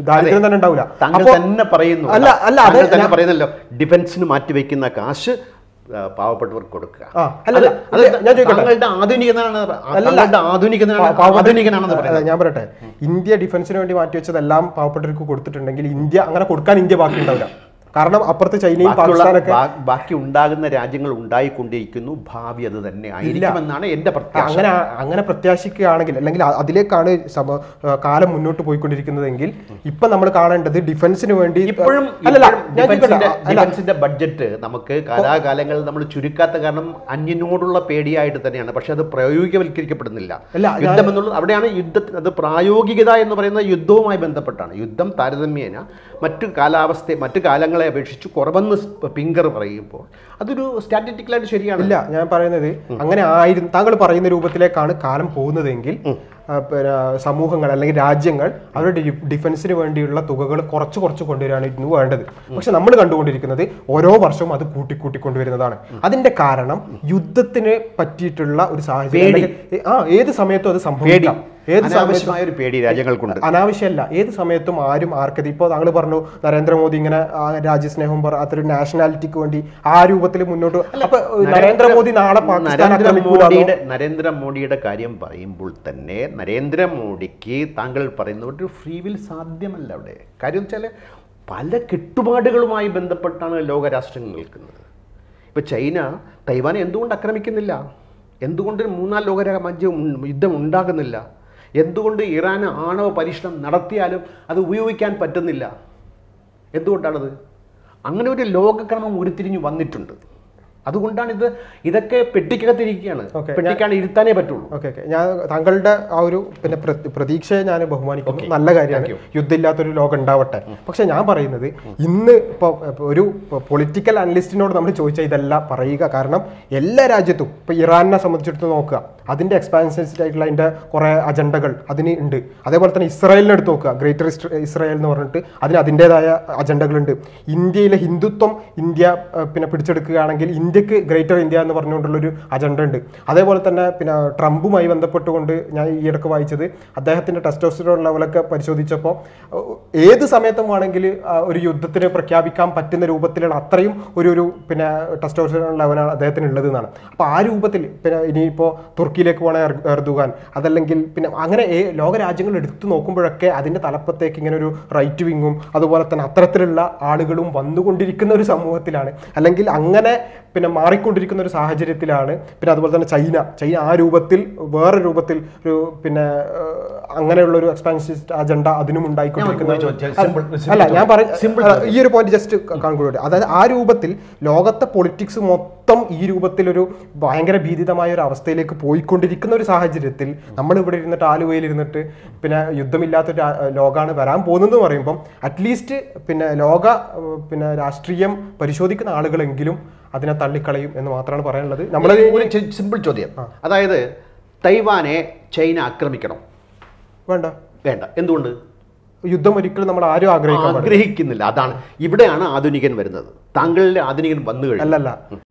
S2: തന്നെ ഉണ്ടാവില്ല
S1: താങ്കൾ
S2: അപ്പോ-
S1: തന്നെ പറയുന്നു
S2: അല്ല അല്ല അത്
S1: താങ്കൾ തന്നെ
S2: ഞാൻ-
S1: പറയുന്നല്ലോ ഡിഫൻസിന് മാറ്റിവെക്കുന്ന കാശ് ആ, പാവപ്പെട്ടവർക്ക് കൊടുക്കുക
S2: ആ, അല്ല, അല്ല,
S1: അത്
S2: ഇത് ഞാൻ ചോദിക്കട്ടെ?
S1: താങ്കളുടെ ആധുനികനാണ്
S2: അല്ലല്ല.
S1: താങ്കളുടെ ആധുനികനാണ്
S2: പാ- പാവപ്പെട്ട-
S1: ആധുനികനാണെന്ന്
S2: അല്ല,
S1: പറയുന്നത്
S2: ഞാൻ പറയട്ടെ ഇന്ത്യ ഡിഫൻസിന് വേണ്ടി മാറ്റിവെച്ചതെല്ലാം പാവപ്പെട്ടവർക്ക് കൊടുത്തിട്ടുണ്ടെങ്കിൽ ഇന്ത്യ അങ്ങനെ കൊടുക്കാൻ ഇന്ത്യ ബാക്കി ഉണ്ടാവില്ല കാരണം അപ്പുറത്ത് ചൈനയും
S1: ബാക്കിയുള്ള
S2: പാകിസ്ഥാനൊക്കെ
S1: ബാ- ബാക്കി ഉണ്ടാകുന്ന രാജ്യങ്ങൾ ഉണ്ടായിക്കൊണ്ടിരിക്കുന്നു ഭാവി അത് തന്നെ ആയിരിക്കുമെന്നാണ് എന്റെ പ്രത്യാശ
S2: അങ്ങനെ അങ്ങനെ പ്രത്യാശിക്കുകയാണെങ്കിൽ അല്ലെങ്കിൽ അ- അതിലേക്കാണ് സമ ആ, കാലം മുന്നോട്ട് പോയിക്കൊണ്ടിരിക്കുന്നതെങ്കിൽ ഇപ്പൊ നമ്മൾ കാണേണ്ടത് ഡിഫൻസിന് വേണ്ടി
S1: ഇപ്പോഴും
S2: അല്ലല്ല
S1: ഇപ്പോഴും
S2: ഞാൻ ചോദിക്കട്ടെ?
S1: ഡിഫൻസിന്റെ
S2: അല്ല
S1: ഡിഫൻസിന്റെ ബഡ്ജറ്റ് നമുക്ക് കാലാകാലങ്ങളിൽ നമ്മൾ ചുരുക്കാത്ത കാരണം അന്യനോടുള്ള പേടിയായിട്ട് തന്നെയാണ് പക്ഷെ അത് പ്രായോഗികവൽക്കരിക്കപ്പെടുന്നില്ല
S2: അല്ല, ഞാൻ-
S1: യുദ്ധം എന്നുള്ളത് അവിടെയാണ് യുദ്ധത്തിന് അത് പ്രായോഗികത എന്ന് പറയുന്നത് യുദ്ധവുമായി ബന്ധപ്പെട്ടാണ് യുദ്ധം താരതമ്യേന മറ്റു കാലാവസ്ഥ മറ്റു കാലങ്ങളെ അപേക്ഷിച്ച് കുറവെന്ന് പിങ്കർ പറയുമ്പോൾ അതൊരു സ്റ്റാറ്റിസ്റ്റിക്കലായിട്ട് ശരിയാണ്
S2: ഇല്ല ഞാൻ പറയുന്നത് അങ്ങനെ ആയിരുന്നു താങ്കൾ പറയുന്ന രൂപത്തിലേക്കാണ് കാലം പോകുന്നതെങ്കിൽ ആ, പിന്നെ സമൂഹങ്ങൾ അല്ലെങ്കിൽ രാജ്യങ്ങൾ അവരുടെ ഡി- ഡിഫൻസിന് വേണ്ടിയുള്ള തുകകൾ കുറച്ച് കുറച്ച് കൊണ്ടുവരാനായിരുന്നു വേണ്ടത് പക്ഷെ നമ്മൾ കണ്ടുകൊണ്ടിരിക്കുന്നത് ഓരോ വർഷവും അത് കൂട്ടിക്കൂട്ടി കൊണ്ടുവരുന്നതാണ് അതിന്റെ കാരണം യുദ്ധത്തിന് പറ്റിയിട്ടുള്ള ഒരു സാഹചര്യം അല്ലെങ്കിൽ, ആ ഏത് സമയത്തും അത്
S1: പേടി
S2: സംഭവിക്കാം ഏത് സമയത്തും
S1: അനാവശ്യമായ ഒരു പേടി രാജ്യങ്ങൾക്കുണ്ട്
S2: അനാവശ്യമല്ല ഏത് സമയത്തും ആരും ആർക്കത് ഇപ്പോൾ താങ്കൾ പറഞ്ഞു നരേന്ദ്രമോദി ഇങ്ങനെ ആ രാജ്യസ്നേഹം പറ അതൊരു നാഷണാലിറ്റിക്ക് വേണ്ടി ആ രൂപത്തിൽ മുന്നോട്ട് അപ്പൊ നരേന്ദ്രമോദി നാളെ പാകിസ്ഥാൻ ആക്രമിക്കൂലാന്നോ?
S1: നരേന്ദ്രമോദിയുടെ നരേന്ദ്രമോദിയുടെ കാര്യം പറയുമ്പോൾ തന്നെ നരേന്ദ്രമോദിക്ക് താങ്കൾ പറയുന്ന ഒരു ഫ്രീ വിൽ സാധ്യമല്ല അവിടെ കാര്യം വെച്ചാൽ പല കെട്ടുപാടുകളുമായി ബന്ധപ്പെട്ടാണ് ലോകരാഷ്ട്രങ്ങൾ നിൽക്കുന്നത് ഇപ്പൊ ചൈന തൈവാനെ എന്തുകൊണ്ട് ആക്രമിക്കുന്നില്ല എന്തുകൊണ്ട് മൂന്നാം ലോക രാജ്യം യുദ്ധം ഉണ്ടാകുന്നില്ല എന്തുകൊണ്ട് ഇറാൻ ആണവ പരീക്ഷണം നടത്തിയാലും അത് ഉപയോഗിക്കാൻ പറ്റുന്നില്ല എന്തുകൊണ്ടാണത് അങ്ങനെ ഒരു ലോകക്രമം ഉരുത്തിരിഞ്ഞു വന്നിട്ടുണ്ട് അതുകൊണ്ടാണ് ഇത് ഇതൊക്കെ പെട്ടിക്കകത്തിരിക്കുകയാണ്
S2: Okay,
S1: പെട്ടിക്കാണ് ഇരുത്താനേ പറ്റുള്ളൂ
S2: ഓക്കെ ഓക്കെ ഞാൻ താങ്കളുടെ ആ ഒരു പിന്നെ പ്ര- പ്രതീക്ഷയെ ഞാൻ ബഹുമാനിക്കുന്നു നല്ല കാര്യമാണ് യുദ്ധമില്ലാത്തൊരു ലോകം ഉണ്ടാവട്ടെ പക്ഷെ ഞാൻ പറയുന്നത് ഇന്ന് ഇപ്പോൾ ഒരു പൊളിറ്റിക്കൽ അനലിസ്റ്റിനോട് നമ്മൾ ചോദിച്ചാൽ ഇതല്ല പറയുക കാരണം എല്ലാ രാജ്യത്തും ഇപ്പൊ ഇറാനെ സംബന്ധിച്ചിടത്ത് നോക്കുക അതിന്റെ എക്സ്പാൻഷൻസ് ആയിട്ടുള്ള അതിന്റെ കുറെ അജണ്ടകൾ അതിന് ഉണ്ട് അതേപോലെ തന്നെ ഇസ്രായേലിനെ എടുത്ത് നോക്കുക ഗ്രേറ്റർ ഇസ്രായേൽ എന്ന് പറഞ്ഞിട്ട് അതിന് അതിൻ്റെതായ അജണ്ടകളുണ്ട് ഇന്ത്യയിലെ ഹിന്ദുത്വം ഇന്ത്യ ആ, പിന്നെ പിടിച്ചെടുക്കുകയാണെങ്കിൽ ഇന്ത്യക്ക് ഗ്രേറ്റർ ഇന്ത്യ എന്ന് പറഞ്ഞുകൊണ്ടുള്ളൊരു അജണ്ട ഉണ്ട് അതേപോലെ തന്നെ പിന്നെ ട്രംപുമായി ബന്ധപ്പെട്ടുകൊണ്ട് ഞാൻ ഈ ഇടയ്ക്ക് വായിച്ചത് അദ്ദേഹത്തിന്റെ ടെസ്റ്റോസ്റ്ററോൺ ലെവലൊക്കെ പരിശോധിച്ചപ്പോൾ അഹ് ഏത് സമയത്തും വേണമെങ്കിൽ ആ, ഒരു യുദ്ധത്തിന് പ്രഖ്യാപിക്കാൻ പറ്റുന്ന രൂപത്തിലുള്ള അത്രയും ഒരു ഒരു പിന്നെ ടെസ്റ്റോസ്റ്ററോൺ ലെവലാണ് അദ്ദേഹത്തിന് ഉള്ളത് എന്നാണ് അപ്പോൾ ആ രൂപത്തിൽ പിന്നെ ഇനിയിപ്പോൾ തുർക്കിയിലേക്ക് പോകണ എർദുഗാൻ അതല്ലെങ്കിൽ പിന്നെ അങ്ങനെ ഏ- ലോക രാജ്യങ്ങൾ എടുത്തു നോക്കുമ്പോഴൊക്കെ അതിന്റെ തലപ്പത്തേക്ക് ഇങ്ങനെ ഒരു റൈറ്റ് വിങ്ങും അതുപോലെ തന്നെ അത്തരത്തിലുള്ള ആളുകളും വന്നുകൊണ്ടിരിക്കുന്ന ഒരു സമൂഹത്തിലാണ് അല്ലെങ്കിൽ അങ്ങനെ പിന്നെ മാറിക്കൊണ്ടിരിക്കുന്ന ഒരു സാഹചര്യത്തിലാണ് പിന്നെ അതുപോലെ തന്നെ ചൈന ചൈന ആ രൂപത്തിൽ വേറെ രൂപത്തിൽ ഒരു പിന്നെ ഏഹ്, അങ്ങനെയുള്ള ഒരു എക്സ്പാൻസിസ്റ്റ് അജണ്ട അതിനും ഉണ്ടായിക്കൊണ്ടിരിക്കുന്ന
S1: ഞാൻ ഒരു ചോദിച്ചാൽ simple- simple
S2: അല്ല ഞാൻ പറ
S1: Simple
S2: ഈ ഒരു പോയിന്റ് ജസ്റ്റ് കാൺക്ലൂഡ് അതായത് ആ രൂപത്തിൽ ലോകത്തെ പൊളിറ്റിക്സ് മൊത്തം ഈ രൂപത്തിലൊരു ഭയങ്കര ഭീതിതമായ ഒരു അവസ്ഥയിലേക്ക് പോയിക്കൊണ്ടിരിക്കുന്ന ഒരു സാഹചര്യത്തിൽ നമ്മൾ ഇവിടെ ഇരുന്നിട്ട് ആലുവയിൽ ഇരുന്നിട്ട് പിന്നെ യുദ്ധമില്ലാത്തൊരു ആ- ലോകമാണ് വരാൻ പോകുന്നതെന്ന് പറയുമ്പം അറ്റ്ലീസ്റ്റ് പിന്നെ ലോക ഏഹ്, പിന്നെ രാഷ്ട്രീയം പരിശോധിക്കുന്ന ആളുകളെങ്കിലും അതിനെ തള്ളിക്കളയും എന്ന് മാത്രമാണ് പറയാനുള്ളത് നമ്മൾ
S1: ഒരു സിമ്പിൾ ചോദ്യം അതായത് തൈവാനെ ചൈന ആക്രമിക്കണം
S2: വേണ്ട
S1: വേണ്ട എന്തുകൊണ്ട്
S2: യുദ്ധം ഒരിക്കലും നമ്മൾ ആരും ആഗ്രഹിക്കാൻ പാടില്ല
S1: ആഗ്രഹിക്കുന്നില്ല അതാണ് ഇവിടെയാണ് ആധുനികൻ വരുന്നത് താങ്കളുടെ ആധുനികൻ വന്നു കഴിഞ്ഞു
S2: അല്ലല്ല